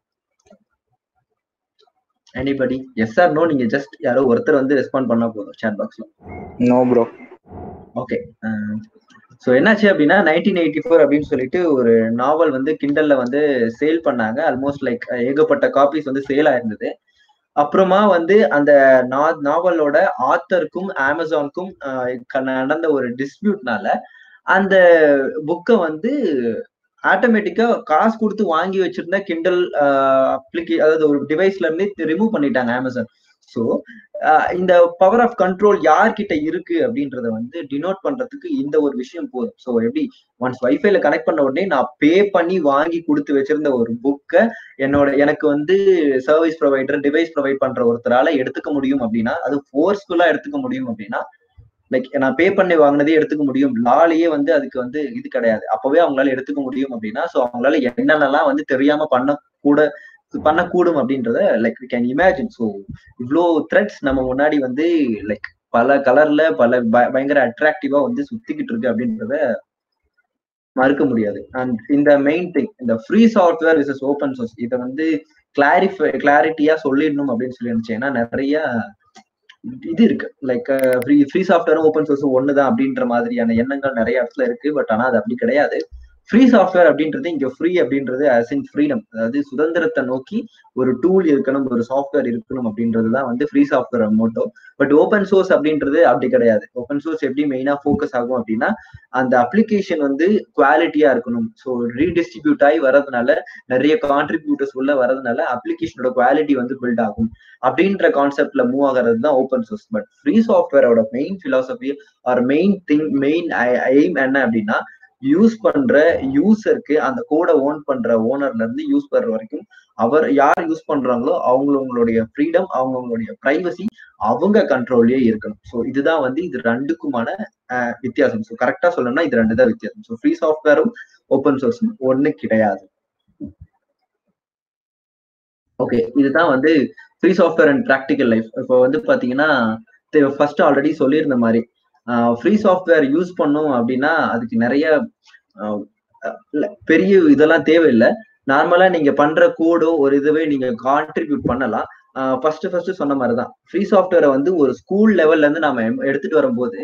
எனிபடி எஸ் ஆர் நோ நீங்க ஜஸ்ட் யாரோ ஒருத்தர் வந்து ரெஸ்பாண்ட் பண்ணா போதும் சேட் பாக்ஸ்ல நோ ப்ரோ ஓகே ஸோ என்னாச்சு அப்படின்னா நைன்டீன் எயிட்டி ஃபோர் அப்படின்னு சொல்லிட்டு ஒரு நாவல் வந்து கிண்டல்ல வந்து சேல் பண்ணாங்க ஆல்மோஸ்ட் லைக் ஏகப்பட்ட காப்பீஸ் வந்து சேல் ஆயிருந்தது அப்புறமா வந்து அந்த நாவலோட ஆத்தருக்கும் அமேசானுக்கும் நடந்த ஒரு டிஸ்பியூட்னால அந்த புக்கை வந்து ஆட்டோமேட்டிக்கா காசு கொடுத்து வாங்கி வச்சிருந்த கிண்டல் அப்ளிகே அதாவது ஒரு டிவைஸ்ல இருந்து ரிமூவ் பண்ணிட்டாங்க அமேசான் ஸோ இந்த பவர் ஆஃப் கண்ட்ரோல் யார்கிட்ட இருக்கு அப்படின்றத வந்து டினோட் பண்றதுக்கு இந்த ஒரு விஷயம் போதும் ஸோ எப்படி ஒன்ஸ் வைஃபைல கனெக்ட் பண்ண உடனே நான் பே பண்ணி வாங்கி கொடுத்து வச்சிருந்த ஒரு புக்கை என்னோட எனக்கு வந்து சர்வீஸ் ப்ரொவைடர் டிவைஸ் ப்ரொவைட் பண்ற ஒருத்தரால எடுத்துக்க முடியும் அப்படின்னா அது ஃபோர்ஸ்ஃபுல்லா எடுத்துக்க முடியும் அப்படின்னா லைக் நான் பே பண்ணி வாங்கினதே எடுத்துக்க முடியும் லாலேயே வந்து அதுக்கு வந்து இது கிடையாது அப்பவே அவங்களால எடுத்துக்க முடியும் அப்படின்னா ஸோ அவங்களால என்னென்னலாம் வந்து தெரியாம பண்ண கூட பண்ணக்கூடும் அப்படின்றத லைக் கேன் இமேஜின் ஸோ இவ்வளோ த்ரெட்ஸ் நம்ம முன்னாடி வந்து லைக் பல கலர்ல பல பயங்கர அட்ராக்டிவா வந்து சுத்திக்கிட்டு இருக்கு அப்படின்றத மறுக்க முடியாது அண்ட் இந்த மெயின் திங் இந்த free software versus open source இதை வந்து கிளாரிஃபை கிளாரிட்டியா சொல்லிடணும் அப்படின்னு சொல்லி நினைச்சேன் நிறைய இது இருக்கு லைக் ஃப்ரீ ஃப்ரீ சாஃப்ட்வேரும் ஓப்பன் சோர்ஸும் ஒன்று தான் அப்படின்ற மாதிரியான எண்ணங்கள் நிறைய இடத்துல இருக்கு பட் ஆனால் அது அப்படி கிடையாது ஃப்ரீ சாஃப்ட்வேர் அப்படின்றது இங்க ஃப்ரீ அப்படின்றது அஸ் இன் ஃப்ரீடம் அதாவது சுதந்திரத்தை நோக்கி ஒரு டூல் இருக்கணும் ஒரு சாஃப்ட்வேர் இருக்கணும் அப்படின்றது தான் வந்து free software motto but open source அப்படின்றது அப்படி கிடையாது ஓப்பன் சோர்ஸ் எப்படி மெயினா ஃபோக்கஸ் ஆகும் அப்படின்னா அந்த அப்ளிகேஷன் வந்து குவாலிட்டியா இருக்கணும் ஸோ ரீடிஸ்ட்ரிபியூட் ஆகி வரதுனால நிறைய கான்ட்ரிபியூட்டர்ஸ் உள்ள வரதுனால அப்ளிகேஷனோட குவாலிட்டி வந்து பில்ட் ஆகும் அப்படின்ற கான்செப்ட்ல மூவ் ஆகிறது தான் ஓப்பன் சோர்ஸ் பட் ஃப்ரீ சாஃப்ட்வேரோட main philosophy or main thing main aim என்ன அப்படின்னா யூஸ் பண்ற யூசருக்கு அந்த கோடை ஓன் பண்ற ஓனர்ல இருந்து யூஸ் பண்ற வரைக்கும் அவர் யார் யூஸ் பண்றாங்களோ அவங்களுடைய ஃப்ரீடம் அவங்களுடைய பிரைவசி அவங்க கண்ட்ரோல்லயே இருக்கணும் ஸோ இதுதான் வந்து இது ரெண்டுக்குமான வித்தியாசம் ஸோ கரெக்டா சொல்லணும்னா இது ரெண்டு தான் வித்தியாசம் ஸோ ஃப்ரீ சாஃப்ட்வேரும் ஓப்பன் சோர்ஸும் ஒண்ணு கிடையாது ஓகே இதுதான் வந்து free software and practical life இப்போ வந்து பாத்தீங்கன்னா ஃபர்ஸ்ட் ஆல்ரெடி சொல்லியிருந்த மாதிரி ஃப்ரீ சாஃப்ட்வேர் யூஸ் பண்ணும் அப்படின்னா அதுக்கு நிறைய பெரிய இதெல்லாம் தேவையில்லை நார்மலா நீங்க பண்ற கோடோ ஒரு இதுவே நீங்க கான்ட்ரிபியூட் பண்ணலாம் ஃபர்ஸ்ட் ஃபர்ஸ்ட் சொன்ன மாதிரி தான் ஃப்ரீ சாஃப்ட்வேரை வந்து ஒரு ஸ்கூல் லெவல்ல இருந்து நம்ம எடுத்துட்டு வரும்போது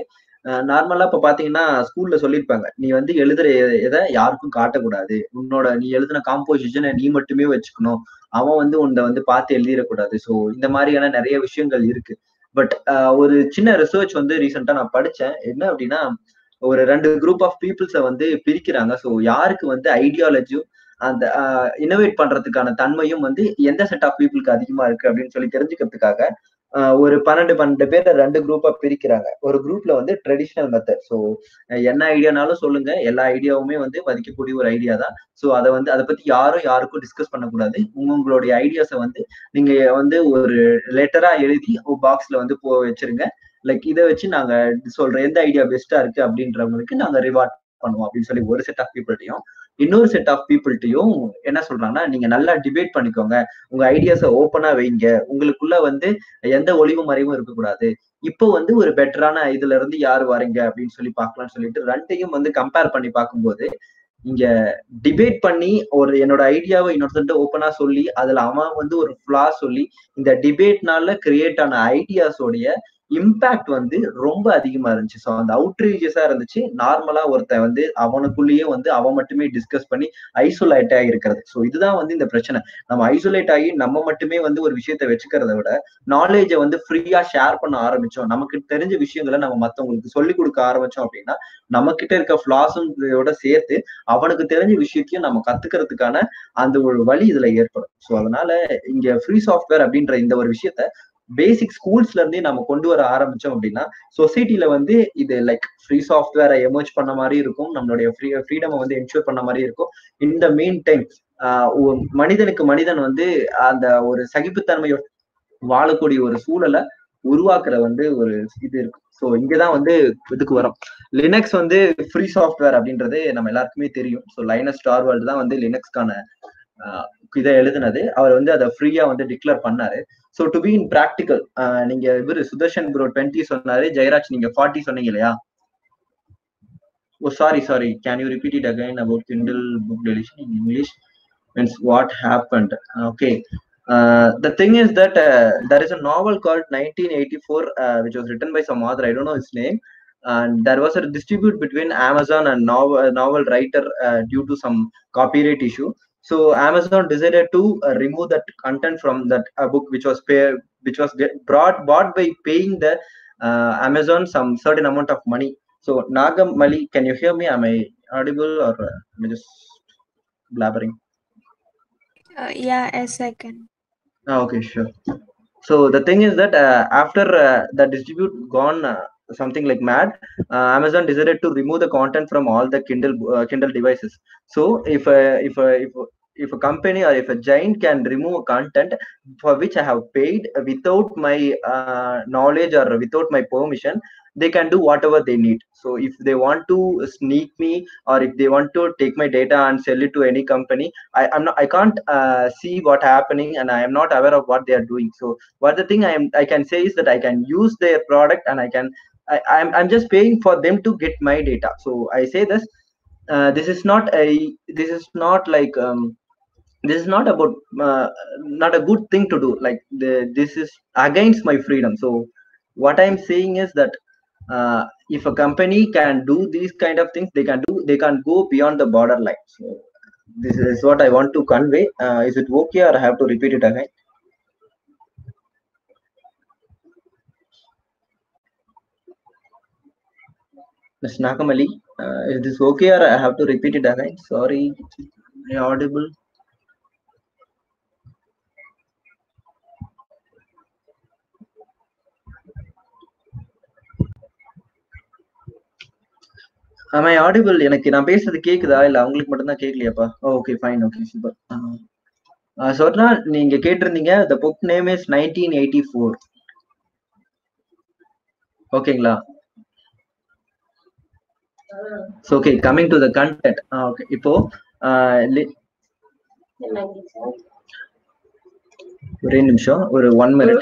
நார்மலா இப்ப பாத்தீங்கன்னா ஸ்கூல்ல சொல்லியிருப்பாங்க நீ வந்து எழுதுற இதை யாருக்கும் காட்டக்கூடாது உன்னோட நீ எழுதின காம்போசிஷனை நீ மட்டுமே வச்சுக்கணும் அவன் வந்து உன்னை வந்து பார்த்து எழுதிடக்கூடாது ஸோ இந்த மாதிரியான நிறைய விஷயங்கள் இருக்கு பட் ஒரு சின்ன ரிசர்ச் வந்து ரீசெண்டா நான் படிச்சேன் என்ன அப்படின்னா ஒரு ரெண்டு குரூப் ஆஃப் பீப்புள்ஸை வந்து பிரிக்கிறாங்க ஸோ யாருக்கு வந்து ஐடியாலஜியும் அந்த இன்னோவேட் பண்றதுக்கான தன்மையும் வந்து எந்த செட் ஆஃப் பீப்புளுக்கு அதிகமா இருக்கு அப்படின்னு சொல்லி தெரிஞ்சுக்கிறதுக்காக ஒரு பன்னெண்டு பன்னெண்டு பேரை ரெண்டு குரூப்பா பிரிக்கிறாங்க ஒரு குரூப்ல வந்து ட்ரெடிஷ்னல் மெத்தட் ஸோ என்ன ஐடியானாலும் சொல்லுங்க எல்லா ஐடியாவுமே வந்து மதிக்கக்கூடிய ஒரு ஐடியா தான் ஸோ அதை வந்து அதை பத்தி யாரும் யாருக்கும் டிஸ்கஸ் பண்ணக்கூடாது உங்களுடைய ஐடியாஸை வந்து நீங்க வந்து ஒரு லெட்டரா எழுதி பாக்ஸ்ல வந்து போ வச்சிருங்க லைக் இதை வச்சு நாங்க சொல்ற எந்த ஐடியா பெஸ்டா இருக்கு அப்படின்றவங்களுக்கு நாங்க ரிவார்ட் பண்ணுவோம் அப்படின்னு சொல்லி ஒரு செட் ஆஃப் பீப்புள்கிட்டையும் இன்னொரு செட் ஆஃப் பீப்புள்கிட்டையும் என்ன சொல்றாங்கன்னா நீங்க நல்லா டிபேட் பண்ணிக்கோங்க உங்க ஐடியாஸை ஓப்பனா வைங்க உங்களுக்குள்ள வந்து எந்த ஒளிவு மறைவும் இருக்கக்கூடாது இப்போ வந்து ஒரு பெட்டரான இதுல இருந்து யாரு வரீங்க அப்படின்னு சொல்லி பார்க்கலாம்னு சொல்லிட்டு ரெண்டையும் வந்து கம்பேர் பண்ணி பார்க்கும்போது இங்க டிபேட் பண்ணி ஒரு என்னோட ஐடியாவை இன்னொருத்தர் ஓப்பனா சொல்லி அதுல அவன் வந்து ஒரு ஃபிளா சொல்லி இந்த டிபேட்னால கிரியேட் ஆன ஐடியாஸோடைய இம்பாக்ட் வந்து ரொம்ப அதிகமா இருந்துச்சு ஸோ அந்த அவுட்ரீஜஸா இருந்துச்சு நார்மலா ஒருத்தன் வந்து அவனுக்குள்ளேயே வந்து அவன் மட்டுமே டிஸ்கஸ் பண்ணி ஐசோலேட் ஆகி இருக்கிறது ஸோ இதுதான் வந்து இந்த பிரச்சனை நம்ம ஐசோலேட் ஆகி நம்ம மட்டுமே வந்து ஒரு விஷயத்த வச்சுக்கிறத விட நாலேஜை வந்து ஃப்ரீயா ஷேர் பண்ண ஆரம்பிச்சோம் நமக்கு தெரிஞ்ச விஷயங்களை நம்ம மத்தவங்களுக்கு சொல்லி கொடுக்க ஆரம்பிச்சோம் அப்படின்னா நம்ம கிட்ட இருக்க ஃபிளாஸும் இதோட சேர்த்து அவனுக்கு தெரிஞ்ச விஷயத்தையும் நம்ம கத்துக்கிறதுக்கான அந்த ஒரு வழி இதுல ஏற்படும் ஸோ அதனால இங்க ஃப்ரீ சாஃப்ட்வேர் அப்படின்ற இந்த ஒரு விஷயத்த பேசிக் ஸ்கூல்ஸ்ல இருந்தே நம்ம கொண்டு வர ஆரம்பிச்சோம் அப்படின்னா சொசைட்டில வந்து இது லைக் ஃப்ரீ சாஃப்ட்வேரை எமர்ஜ் பண்ண மாதிரி இருக்கும் நம்மளுடைய ஃப்ரீ ஃப்ரீடமை வந்து என்ஷூர் பண்ண மாதிரி இருக்கும் இந்த மெயின் டைம் மனிதனுக்கு மனிதன் வந்து அந்த ஒரு சகிப்புத்தன்மையோட வாழக்கூடிய ஒரு சூழலை உருவாக்குற வந்து ஒரு இது இருக்கும் ஸோ இங்கதான் வந்து இதுக்கு வரும் லினக்ஸ் வந்து ஃப்ரீ சாஃப்ட்வேர் அப்படின்றது நம்ம எல்லாருக்குமே தெரியும் ஸோ லைனஸ் ஸ்டார் வேர்ல்டு தான் வந்து லினக்ஸ்க்கான இதை எழுதுனது அவர் வந்து அதை ஃப்ரீயா வந்து டிக்ளேர் பண்ணாரு so to be in practical நீங்க இவரு சுதர்ஷன் ப்ரோ டுவெண்ட்டி சொன்னாரு ஜெயராஜ் நீங்க ஃபார்ட்டி சொன்னீங்க இல்லையா oh sorry sorry can you repeat it again about Kindle book deletion in English means what happened okay Uh, the thing is that uh, there is a novel called 1984 uh, which was written by some author i don't know his name and there was a dispute between amazon and novel, novel writer due to some copyright issue so amazon decided to remove that content from that book which was pay, which was get, brought bought by paying the amazon some certain amount of money so nagam mali can you hear me am i audible or am i just blabbering uh, yeah a second Oh, okay, sure. So the thing is that uh, after uh, the distribute gone uh, something like mad, Amazon decided to remove the content from all the Kindle Kindle devices. So if if if if a company or if a giant can remove content for which I have paid without my knowledge or without my permission, they can do whatever they need. So if they want to sneak me or if they want to take my data and sell it to any company, I, I'm not I can't uh, see what happening and I am not aware of what they are doing. So what the thing I am I can say is that I can use their product and I can I, I'm I'm just paying for them to get my data. So I say this uh, this is not a this is not like um, this is not about uh, not a good thing to do like the, this is against my freedom so what i'm saying is that uh, if a company can do these kind of things they can do they can go beyond the border line so this is what i want to convey uh, is it okay or i have to repeat it again Ms. Nakamali, uh, is this okay or I have to repeat it again? Sorry, am I audible? am i audible எனக்கு நான் பேசுறது கேக்குதா இல்ல அவங்களுக்கு மட்டும் தான் கேட்கலையாப்பா okay fine okay super சொன்னா நீங்க கேட்டிருந்தீங்க the book name is nineteen eighty four ஓகேங்களா okay coming to the content okay இப்போ ஒரே நிமிஷம் ஒரு one minute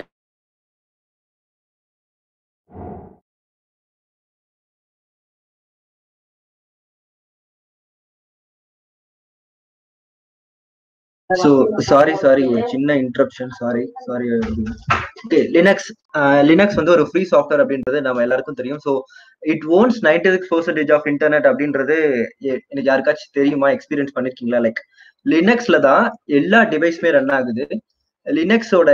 so sorry sorry சின்ன interruption sorry sorry okay Linux Linux வந்து ஒரு ஃப்ரீ சாஃப்ட்வேர் அப்படின்றது நம்ம எல்லாருக்கும் தெரியும் so it owns ninety six percentage of internet அப்படின்றது எ- எனக்கு யாருக்காச்சும் தெரியுமா எக்ஸ்பீரியன்ஸ் பண்ணிருக்கீங்களா லைக் லினக்ஸ்ல தான் எல்லா டிவைஸுமே ரன் ஆகுது லினக்ஸோட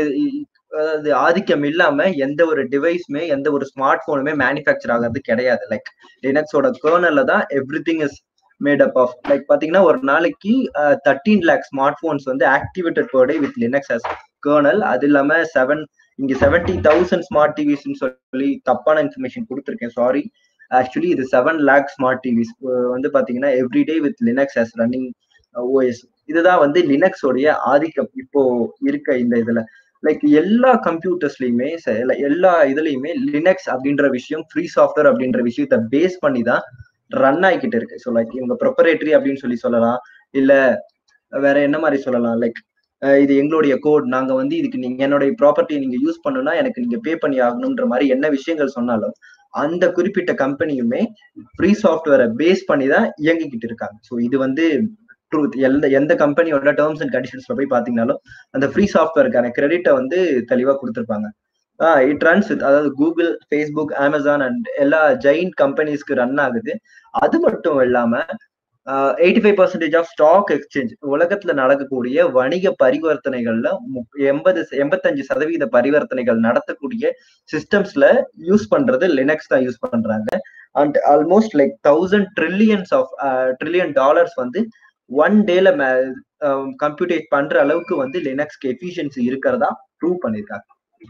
அதாவது ஆதிக்கம் இல்லாம எந்த ஒரு டிவைஸுமே எந்த ஒரு ஸ்மார்ட் போனுமே மேனுஃபேக்சர் ஆகிறது கிடையாது லைக் லினக்ஸோட கேர்னல்ல தான் everything is made up of like பாத்தீங்கன்னா ஒரு நாளைக்கு தேர்ட்டீன் லேக் ஸ்மார்ட் போன்ஸ் வந்து activated per day with Linux as kernel அது இல்லாம செவன் இங்க செவன்டி தௌசண்ட் ஸ்மார்ட் டிவிஸ்ன்னு சொல்லி தப்பான இன்ஃபர்மேஷன் கொடுத்துருக்கேன் சாரி ஆக்சுவலி இது செவன் லேக் ஸ்மார்ட் டிவிஸ் வந்து பாத்தீங்கன்னா everyday with Linux as running OS இதுதான் வந்து லினக்ஸோடைய ஆதிக்கம் இப்போ இருக்க இந்த இதுல லைக் எல்லா கம்ப்யூட்டர்ஸ்லயுமே எல்லா இதுலயுமே லினக்ஸ் அப்படின்ற விஷயம் ஃப்ரீ சாஃப்ட்வேர் அப்படின்ற விஷயத்த பேஸ் பண்ணி தான் ரன் ஆகிக்கிட்டு இருக்கு ஸோ லைக் இவங்க ப்ரொப்பரேட்டரி அப்படின்னு சொல்லி சொல்லலாம் இல்ல வேற என்ன மாதிரி சொல்லலாம் லைக் இது எங்களுடைய கோட் நாங்க வந்து இதுக்கு நீங்க என்னுடைய ப்ராப்பர்ட்டி நீங்க யூஸ் பண்ணணும்னா எனக்கு நீங்க பே பண்ணி ஆகணுன்ற மாதிரி என்ன விஷயங்கள் சொன்னாலும் அந்த குறிப்பிட்ட கம்பெனியுமே ஃப்ரீ சாஃப்ட்வேரை பேஸ் பண்ணி தான் இயங்கிக்கிட்டு இருக்காங்க ஸோ இது வந்து ட்ரூத் எந்த எந்த கம்பெனியோட டேர்ம்ஸ் அண்ட் கண்டிஷன்ஸ்ல போய் பாத்தீங்கன்னாலும் அந்த ஃப்ரீ சாஃப்ட்வேருக்கான கிரெடிட்டை வந்து தெளிவா கொடுத்துருப்பாங்க இட் ரன்ஸ் அதாவது கூகுள் ஃபேஸ்புக் அமேசான் அண்ட் எல்லா ஜெயின் கம்பெனிஸ்க்கு ரன் ஆகுது அது மட்டும் இல்லாம eighty five percentage of stock exchange உலகத்துல நடக்கக்கூடிய வணிக பரிவர்த்தனைகள்ல எண்பது எண்பத்தஞ்சு சதவீத பரிவர்த்தனைகள் நடத்தக்கூடிய சிஸ்டம்ஸ்ல யூஸ் பண்றது லினக்ஸ் தான் யூஸ் பண்றாங்க and almost like thousand trillions of trillion dollars வந்து ஒன் டேல கம்ப்யூட்டேட் பண்ற அளவுக்கு வந்து லினக்ஸ்க்கு எஃபிஷியன்சி இருக்கிறதா ப்ரூவ் பண்ணியிருக்காங்க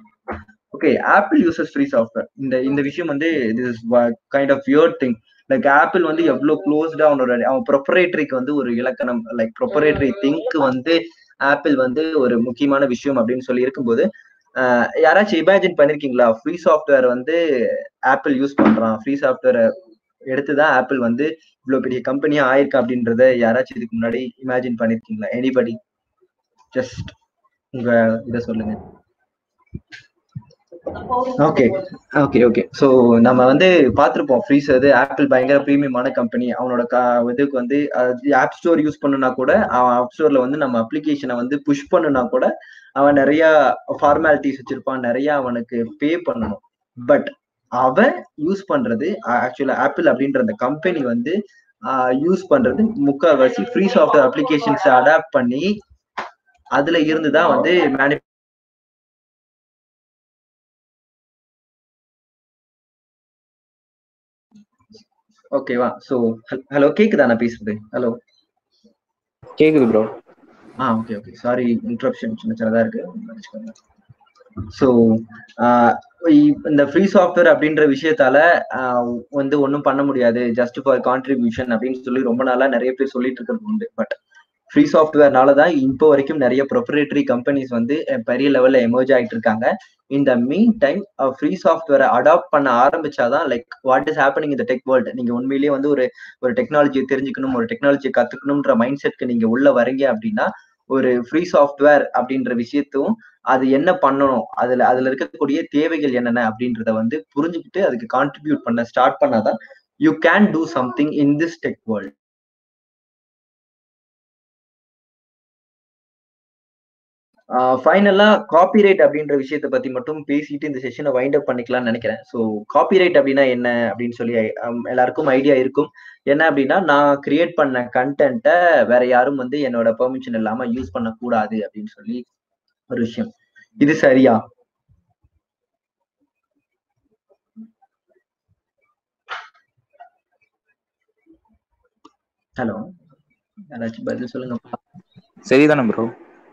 okay Apple uses free software இந்த இந்த விஷயம் வந்து this kind of weird thing like Apple வந்து எவ்வளவு க்ளோஸ்டா அவனோட அவன் ப்ரொப்பரேட்டரிக்கு வந்து ஒரு இலக்கணம் லைக் ப்ரொப்பரேட்டரி திங்க் வந்து ஆப்பிள் வந்து ஒரு முக்கியமான விஷயம் அப்படின்னு சொல்லி இருக்கும்போது யாராச்சும் இமேஜின் பண்ணிருக்கீங்களா ஃப்ரீ சாஃப்ட்வேர் வந்து ஆப்பிள் யூஸ் பண்றான் ஃப்ரீ சாஃப்ட்வேரை எடுத்துதான் ஆப்பிள் வந்து இவ்வளவு பெரிய கம்பெனியா ஆயிருக்கா அப்படின்றத யாராச்சும் இதுக்கு முன்னாடி இமேஜின் பண்ணிருக்கீங்களா எனிபடி ஜஸ்ட் உங்க இத சொல்லுங்க ஓகே ஓகே ஓகே ஸோ நம்ம வந்து பார்த்துருப்போம் ஃப்ரீஸ் அது ஆப்பிள் பயங்கர ப்ரீமியமான கம்பெனி அவனோட இதுக்கு வந்து ஆப் ஸ்டோர் யூஸ் பண்ணுனா கூட அவன் ஆப் ஸ்டோர்ல வந்து நம்ம அப்ளிகேஷனை வந்து புஷ் பண்ணுனா கூட அவன் நிறைய ஃபார்மாலிட்டிஸ் வச்சிருப்பான் நிறைய அவனுக்கு பே பண்ணணும் பட் அவன் யூஸ் பண்றது ஆக்சுவலா ஆப்பிள் அப்படின்ற அந்த கம்பெனி வந்து யூஸ் பண்றது முக்கால்வாசி ஃப்ரீ சாஃப்ட்வேர் அப்ளிகேஷன்ஸ் அடாப்ட் பண்ணி அதுல இருந்து தான் வந்து மேனி ஓகேவா சோ ஹலோ கேக்குதா நான் பேசுறது ஹலோ கேக்குது ப்ரோ ஆ ஓகே ஓகே சாரி இன்ட்ரப்ஷன் சின்ன சின்னதா இருக்கு ஸோ இந்த ஃப்ரீ சாஃப்ட்வேர் அப்படின்ற விஷயத்தால வந்து ஒன்றும் பண்ண முடியாது ஜஸ்ட் ஃபார் கான்ட்ரிபியூஷன் அப்படின்னு சொல்லி ரொம்ப நாளா நிறைய பேர் சொல்லிட்டு இருக்கிறது உண்டு பட் ஃப்ரீ சாஃப்ட்வேர்னால தான் இப்போ வரைக்கும் நிறைய ப்ரொப்ரேட்டரி கம்பெனிஸ் வந்து பெரிய லெவல்ல எமர்ஜ் ஆகிட்டு இருக்காங்க இந்த மீன் டைம் ஃப்ரீ சாஃப்ட்வேரை அடாப்ட் பண்ண ஆரம்பிச்சாதான் லைக் வாட் இஸ் ஹேப்பனிங் இந்த டெக் வேர்ல்டு நீங்க உண்மையிலேயே வந்து ஒரு ஒரு டெக்னாலஜியை தெரிஞ்சுக்கணும் ஒரு டெக்னாலஜியை கத்துக்கணும்ன்ற மைண்ட் செட்க்கு நீங்க உள்ள வரீங்க அப்படின்னா ஒரு ஃப்ரீ சாஃப்ட்வேர் அப்படின்ற விஷயத்தும் அது என்ன பண்ணணும் அதுல அதுல இருக்கக்கூடிய தேவைகள் என்னென்ன அப்படின்றத வந்து புரிஞ்சுக்கிட்டு அதுக்கு கான்ட்ரிபியூட் பண்ண ஸ்டார்ட் பண்ணாதான் you can do something in this tech world ஃபைனலா காப்பிரைட் அப்படின்ற விஷயத்த பத்தி மட்டும் பேசிட்டு இந்த செஷனை வைண்ட் அப் பண்ணிக்கலாம்னு நினைக்கிறேன் ஸோ காப்பிரைட் அப்படின்னா என்ன அப்படின்னு சொல்லி எல்லாருக்கும் ஐடியா இருக்கும் என்ன அப்படின்னா நான் கிரியேட் பண்ண கண்டென்ட்டை வேற யாரும் வந்து என்னோட பெர்மிஷன் இல்லாம யூஸ் பண்ணக்கூடாது அப்படின்னு சொல்லி ஒரு விஷயம் இது சரியா ஹலோ யாராச்சும் பதில் சொல்லுங்க சரிதானே ப்ரோ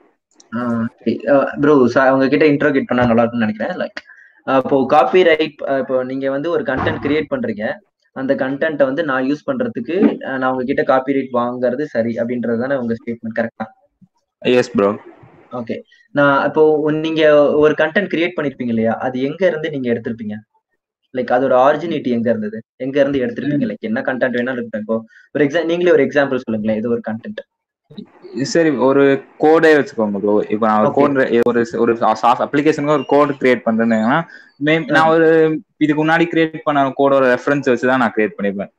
ப்ரோ உங்ககிட்ட இன்ட்ரோகேட் பண்ணா நல்லா இருக்கும்னு நினைக்கிறேன் லைக் இப்போ காப்பி ரைட் இப்போ நீங்க வந்து ஒரு கண்டென்ட் கிரியேட் பண்றீங்க அந்த கண்டென்ட்டை வந்து நான் யூஸ் பண்றதுக்கு நான் உங்ககிட்ட காப்பி ரைட் வாங்குறது சரி அப்படின்றது தானே உங்க ஸ்டேட்மெண்ட் கரெக்டா எஸ் ப்ரோ ஓகே நான் இப்போ நீங்க ஒரு கண்டென்ட் கிரியேட் பண்ணிருப்பீங்க இல்லையா அது எங்க இருந்து நீங்க எடுத்திருப்பீங்க லைக் அதோட ஆரிஜினிட்டி எங்க இருந்தது எங்க இருந்து எடுத்திருப்பீங்க லைக் என்ன கண்டென்ட் வேணாலும் இருப்பேன் இப்போ ஒரு எக்ஸாம் நீங்களே ஒரு எக்ஸாம்பிள் சொல்லுங்களேன் இது ஒரு கண்டென்ட் சரி ஒரு கோடே வச்சுக்கோங்க ப்ரோ இப்போ நான் ஒரு கோட் ஒரு ஒரு அப்ளிகேஷனுக்கு ஒரு கோட் கிரியேட் பண்றேன்னா நான் ஒரு இதுக்கு முன்னாடி கிரியேட் பண்ண கோடோட ரெஃபரன்ஸ் வச்சு தான் நான் கிரியேட் பண்ணிருப்பேன்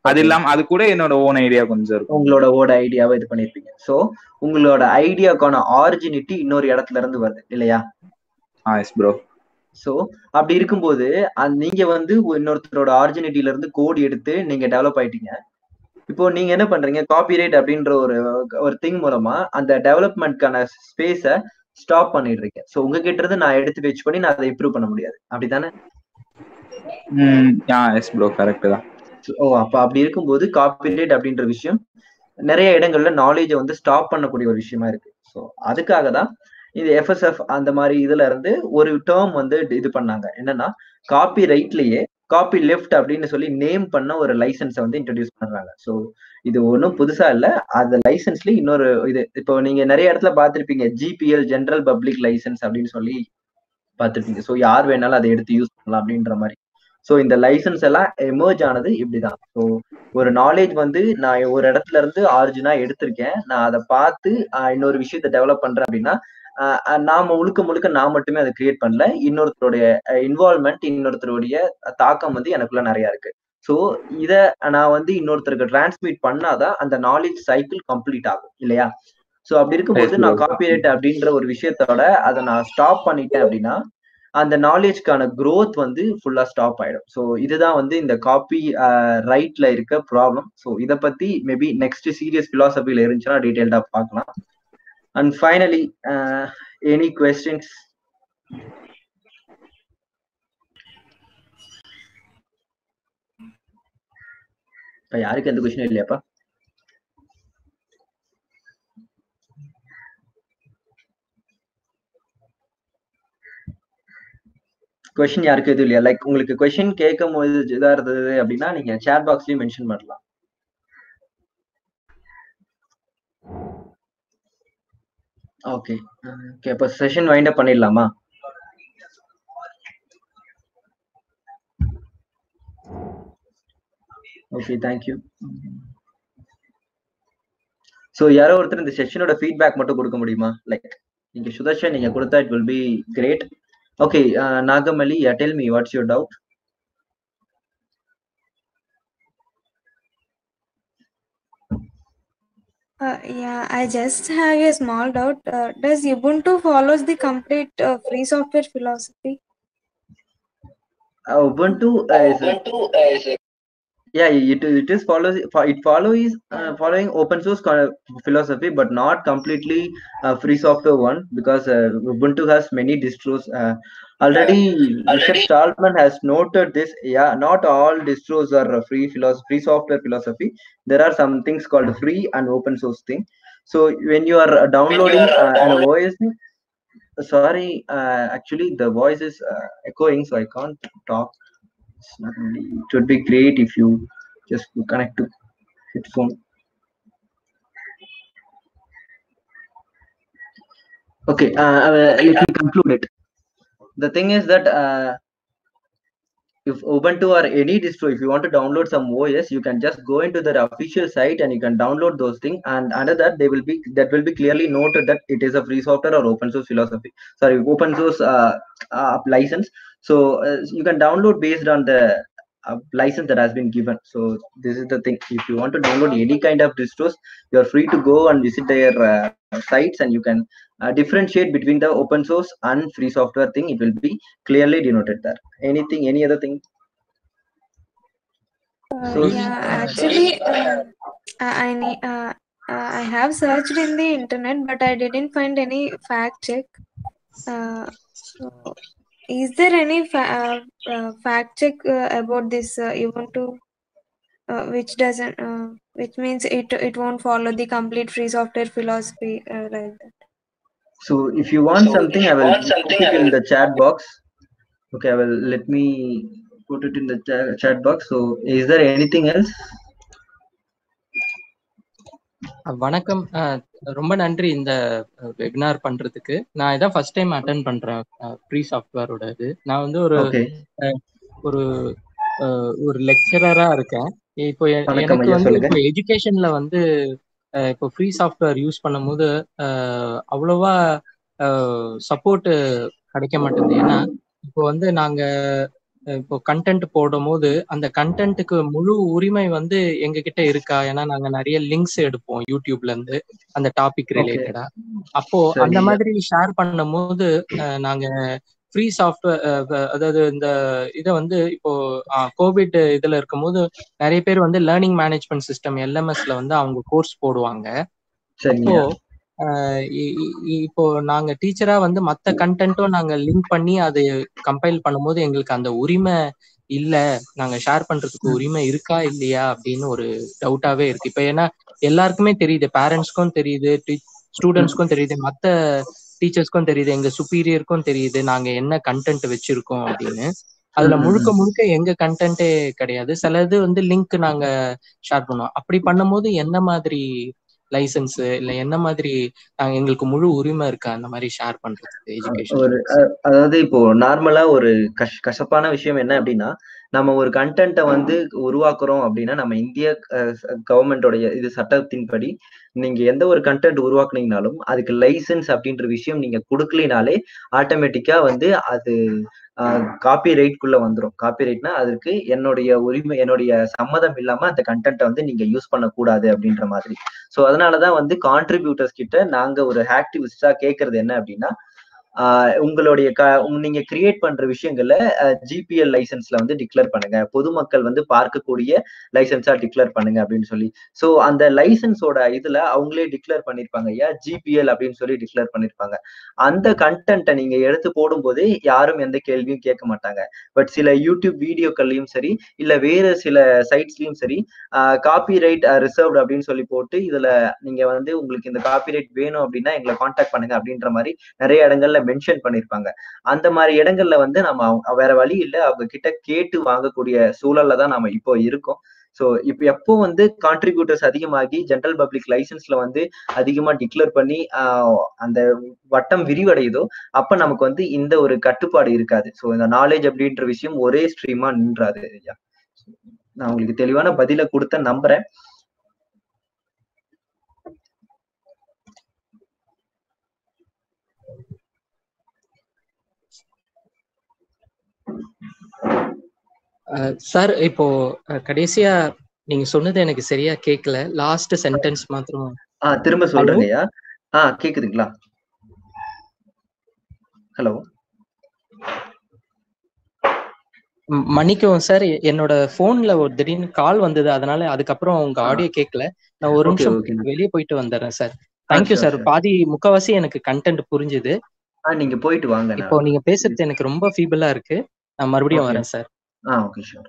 அது இல்லாம அது கூட என்னோட ஓன் ஐடியா கொஞ்சம் இருக்கும் உங்களோட ஓட ஐடியாவை இது பண்ணிருப்பீங்க சோ உங்களோட ஐடியாக்கான ஆரிஜினிட்டி இன்னொரு இடத்துல இருந்து வருது இல்லையா ஆ எஸ் ப்ரோ சோ அப்படி இருக்கும்போது அந்த- நீங்க வந்து இன்னொருத்தரோட ஆரிஜினிட்டில இருந்து கோட் எடுத்து நீங்க டெவலப் ஆயிட்டீங்க இப்போ நீங்க என்ன பண்றீங்க காப்பிரைட் அப்படின்ற ஒரு ஒரு திங் மூலமா அந்த டெவலப்மெண்ட்கான ஸ்பேஸ ஸ்டாப் பண்ணிடுறீங்க சோ உங்ககிட்ட இருந்து நான் எடுத்து வச்சு பண்ணி நான் அதை இம்ப்ரூவ் பண்ண முடியாது அப்படித்தானே ம் ஆ எஸ் ப்ரோ கரெக்ட் தான் ஓ அப்ப அப்படி இருக்கும்போது காப்பிரைட் அப்படின்ற விஷயம் நிறைய இடங்கள்ல நாலேஜை வந்து ஸ்டாப் பண்ணக்கூடிய ஒரு விஷயமா இருக்கு ஸோ அதுக்காக தான் இது எஃப்எஸ்எஃப் அந்த மாதிரி இதுல இருந்து ஒரு டேர்ம் வந்து இது பண்ணாங்க என்னன்னா காப்பி ரைட்லயே காப்பி லெஃப்ட் அப்படின்னு சொல்லி நேம் பண்ண ஒரு லைசன்ஸை வந்து இன்ட்ரடியூஸ் பண்றாங்க ஸோ இது ஒன்றும் புதுசா இல்ல அந்த லைசன்ஸ்ல இன்னொரு இது இப்போ நீங்க நிறைய இடத்துல பார்த்திருப்பீங்க ஜிபிஎல் ஜென்ரல் பப்ளிக் லைசன்ஸ் அப்படின்னு சொல்லி பார்த்திருப்பீங்க ஸோ யார் வேணாலும் அதை எடுத்து யூஸ் பண்ணலாம் அப்படின்ற மாதிரி ஸோ இந்த லைசன்ஸ் எல்லாம் எமர்ஜ் ஆனது இப்படிதான் ஸோ ஒரு நாலேஜ் வந்து நான் ஒரு இடத்துல இருந்து ஆரிஜினா எடுத்திருக்கேன் நான் அதை பார்த்து ஆஹ் இன்னொரு விஷயத்தை டெவலப் பண்றேன் அப்படின்னா ஆஹ் ஆஹ் நாம முழுக்க முழுக்க நான் மட்டுமே அதை கிரியேட் பண்ணல இன்னொருத்தருடைய இன்வால்மெண்ட் இன்னொருத்தருடைய தாக்கம் வந்து எனக்குள்ள நிறைய இருக்கு ஸோ இத நான் வந்து இன்னொருத்தருக்கு டிரான்ஸ்மிட் பண்ணாதான் அந்த நாலேஜ் சைக்கிள் கம்ப்ளீட் ஆகும் இல்லையா ஸோ அப்படி இருக்கும்போது Yes, நான் bro. காப்பிரைட் அப்படின்ற ஒரு விஷயத்தோட அதை நான் ஸ்டாப் பண்ணிட்டேன் அப்படின்னா அந்த நாலேஜ்க்கான growth வந்து ஃபுல்லா ஸ்டாப் ஆயிடும் ஸோ இதுதான் வந்து இந்த காப்பி ரைட்ல இருக்க ப்ராப்ளம் ஸோ இதை பத்தி மேபி நெக்ஸ்ட் சீரியஸ் பிலாசபில இருந்துச்சுன்னா டீடைல்டா பார்க்கலாம் அண்ட் ஃபைனலி எனி கொஸ்டின்ஸ் இப்ப யாருக்கு எந்த கொஸ்டினும் இல்லையாப்பா கொஸ்டின் யாருக்கு எதுவும் இல்லையா லைக் உங்களுக்கு கொஸ்டின் கேட்கும் போது இதா இருந்தது அப்படின்னா நீங்க சேட் பாக்ஸ்லயும் மென்ஷன் பண்ணலாம் ஓகே ஓகே அப்ப செஷன் வைண்ட் அப் பண்ணிடலாமா ஓகே தேங்க்யூ ஸோ யாரோ ஒருத்தர் இந்த செஷனோட ஃபீட்பேக் மட்டும் கொடுக்க முடியுமா லைக் நீங்க சுதர்ஷன் நீங்க கொடுத்தா it will be great okay Nagamali tell me what's your doubt Uh, yeah, I just have a small doubt. Uh, does Ubuntu follows the complete uh, free software philosophy? Ubuntu is a- yeah it, it is follows it follows uh, following open source co- philosophy but not completely uh, free software one because uh, ubuntu has many distros uh, already richard stallman has noted this yeah not all distros are uh, free philosophy free software philosophy there are some things called free and open source thing so when you are uh, downloading uh, an os sorry uh, actually the voice is uh, echoing so i can't talk it's not really, it would be great if you just connect to headphone okay uh, uh, let me conclude it the thing is that uh, if ubuntu or any distro if you want to download some os you can just go into their official site and you can download those things and under that they will be that will be clearly noted that it is a free software or open source philosophy sorry open source uh, uh, license so uh, you can download based on the uh, license that has been given so this is the thing if you want to download any kind of distros you are free to go and visit their uh, sites and you can uh, differentiate between the open source and free software thing it will be clearly denoted there anything any other thing Uh, So- yeah, actually, uh, I I need, uh, uh, I have searched in the internet, but I didn't find any fact check. Uh, so, is there any fa- uh, uh, fact check uh, about this uh, Ubuntu, uh, which doesn't, uh, which means it it won't follow the complete free software philosophy uh, like that. so if you want So something if i you will want put something, it I in will- the chat box okay i will let me put it in the cha- chat box so is there anything else அஹ் வணக்கம் அஹ் ரொம்ப நன்றி இந்த webinar பண்றதுக்கு நான் இதான் first time attend பண்றேன் ஃப்ரீ சாஃப்ட்வேரோட இது நான் வந்து ஒரு okay ஒரு அஹ், ஒரு லெக்சரரா இருக்கேன் இப்போ எ- வணக்கம் எனக்கு ஐயா, வந்து சொல்லுங்க. இப்போ எஜுகேஷன்ல வந்து அஹ், இப்போ ஃப்ரீ சாஃப்ட்வேர் யூஸ் பண்ணும்போது அஹ், அவ்வளவா சப்போர்ட் கிடைக்க மாட்டேங்குது ஏன்னா இப்போ வந்து நாங்க இப்போ கண்டென்ட் போடும்போது அந்த கண்டென்ட்டுக்கு முழு உரிமை வந்து எங்க கிட்ட இருக்கா ஏன்னா நாங்க நிறைய லிங்க்ஸ் எடுப்போம் யூடியூப்ல இருந்து அந்த டாபிக் ஓகே ரிலேட்டடா அப்போ அந்த சரிங்க மாதிரி ஷேர் பண்ணும்போது அஹ், நாங்க ஃப்ரீ சாஃப்ட்வேர் அதாவது இந்த இதை வந்து இப்போ கோவிட் இதுல இருக்கும்போது நிறைய பேர் வந்து லேர்னிங் மேனேஜ்மெண்ட் சிஸ்டம் எல்எம்எஸ்ல வந்து அவங்க கோர்ஸ் போடுவாங்க அப்போ சரிங்கய்யா ஆஹ் இ- இ- இ- இப்போ நாங்க டீச்சரா வந்து மத்த கண்டென்ட்டும் நாங்க லிங்க் பண்ணி அது கம்பைல் பண்ணும்போது எங்களுக்கு அந்த உரிமை இல்ல நாங்க ஷேர் பண்றதுக்கு ம், உரிமை இருக்கா இல்லையா அப்படின்னு ஒரு டவுட்டாவே இருக்கு இப்ப ஏன்னா எல்லாருக்குமே தெரியுது பேரண்ட்ஸ்க்கும் தெரியுது ம், ஸ்டூடெண்ட்ஸ்க்கும் தெரியுது மத்த டீச்சர்ஸ்க்கும் தெரியுது எங்க சுப்பீரியருக்கும் தெரியுது நாங்க என்ன கண்டென்ட் வச்சிருக்கோம் அப்படின்னு அதுல ம், ம், முழுக்க ம். முழுக்க எங்க கண்டென்ட்டே கிடையாது சிலது வந்து லிங்க் நாங்க ஷேர் பண்ணுவோம் அப்படி பண்ணும்போது என்ன மாதிரி லைசன்ஸ் இல்ல என்ன மாதிரி நாங்க எங்களுக்கு முழு உரிமை இருக்கா அந்த மாதிரி ஷேர் பண்றதுக்கு எஜுகேஷன் ஒரு அ- அதாவது இப்போ நார்மலா ஒரு கஷ் கசப்பான விஷயம் என்ன அப்படின்னா நம்ம ஒரு கண்டென்ட்டை வந்து உருவாக்குறோம் அப்படின்னா நம்ம இந்திய கவர்மெண்டோடைய இது சட்டத்தின்படி நீங்க எந்த ஒரு கண்டென்ட் உருவாக்குனீங்கனாலும் அதுக்கு லைசன்ஸ் அப்படின்ற விஷயம் நீங்க கொடுக்கலினாலே ஆட்டோமேட்டிக்கா வந்து அது காப்பி ரைட்குள்ள வந்துரும் காப்பி ரைட்னா அதுக்கு என்னுடைய உரிமை என்னுடைய சம்மதம் இல்லாம அந்த கண்டென்ட்டை வந்து நீங்க யூஸ் பண்ணக்கூடாது அப்படின்ற மாதிரி ஸோ அதனாலதான் வந்து கான்ட்ரிபியூட்டர்ஸ் கிட்ட நாங்க ஒரு ஆக்டிவிஸ்டா கேட்கறது என்ன அப்படின்னா ஆஹ் உங்களுடைய க உங்க- நீங்க கிரியேட் பண்ற விஷயங்களை ஜிபிஎல் லைசன்ஸ்ல வந்து டிக்ளேர் பண்ணுங்க பொதுமக்கள் வந்து பார்க்கக்கூடிய லைசன்ஸா டிக்ளேர் பண்ணுங்க அப்படின்னு சொல்லி ஸோ அந்த லைசன்ஸோட இதுல அவங்களே டிக்ளேர் பண்ணிருப்பாங்க ஐயா ஜிபிஎல் அப்படின்னு சொல்லி டிக்ளேர் பண்ணிருப்பாங்க அந்த கண்டென்ட்டை நீங்க எடுத்து போடும்போது யாரும் எந்த கேள்வியும் கேட்க மாட்டாங்க பட் சில யூடியூப் வீடியோக்கள்லயும் சரி இல்ல வேற சில சைட்ஸ்லயும் சரி காப்பி ரைட் ரிசர்வ்டு அப்படின்னு சொல்லி போட்டு இதுல நீங்க வந்து உங்களுக்கு இந்த காப்பி ரைட் வேணும் அப்படின்னா எங்களை காண்டாக்ட் பண்ணுங்க அப்படின்ற மாதிரி நிறைய இடங்கள்ல மென்ஷன் பண்ணிருப்பாங்க அந்த மாதிரி இடங்கள்ல வந்து நம்ம அவங்க- வேற வழி இல்ல அவங்க கிட்ட கேட்டு வாங்கக்கூடிய சூழல்ல தான் நம்ம இப்போ இருக்கோம் ஸோ இப்போ எப்போ வந்து கான்ட்ரிபியூட்டர்ஸ் அதிகமாகி ஜென்ரல் பப்ளிக் லைசன்ஸ்ல வந்து அதிகமா டிக்ளேர் பண்ணி ஆஹ் அந்த வட்டம் விரிவடையுதோ அப்ப நமக்கு வந்து இந்த ஒரு கட்டுப்பாடு இருக்காது ஸோ இந்த நாலேஜ் அப்படின்ற விஷயம் ஒரே ஸ்ட்ரீமா நின்றாது ஐயா நான் உங்களுக்கு தெளிவான பதில கொடுத்த நம்புறேன் சார் இப்போ அஹ், கடைசியா நீங்க சொன்னது எனக்கு சரியா கேட்கல லாஸ்ட் சென்டென்ஸ் மாத்திரம் ஆ திரும்ப ஹலோ சொல்றேங்கய்யா ஆ கேக்குதுங்களா ஹலோ மன்னிக்கவும் சார் என்னோட போன்ல ஒரு திடீர்னு கால் வந்தது அதனால அதுக்கப்புறம் உங்க ஆ ஆடியோ கேட்கல நான் ஒரு ஓகே நிமிஷம் ஓகே வெளியே போயிட்டு வந்துடுறேன் சார் ஆ தேங்க்யூ ஷூர் சார் ஷூர் பாதி முக்காவாசி எனக்கு கண்டென்ட் புரிஞ்சுது ஆ நீங்க போயிட்டு வாங்க இப்போ நான் நீங்க பேசுறது எனக்கு ரொம்ப ஃபீபிளா இருக்கு நான் மறுபடியும் ஓகே வரேன் சார் ஆ ஓகே ஷூர்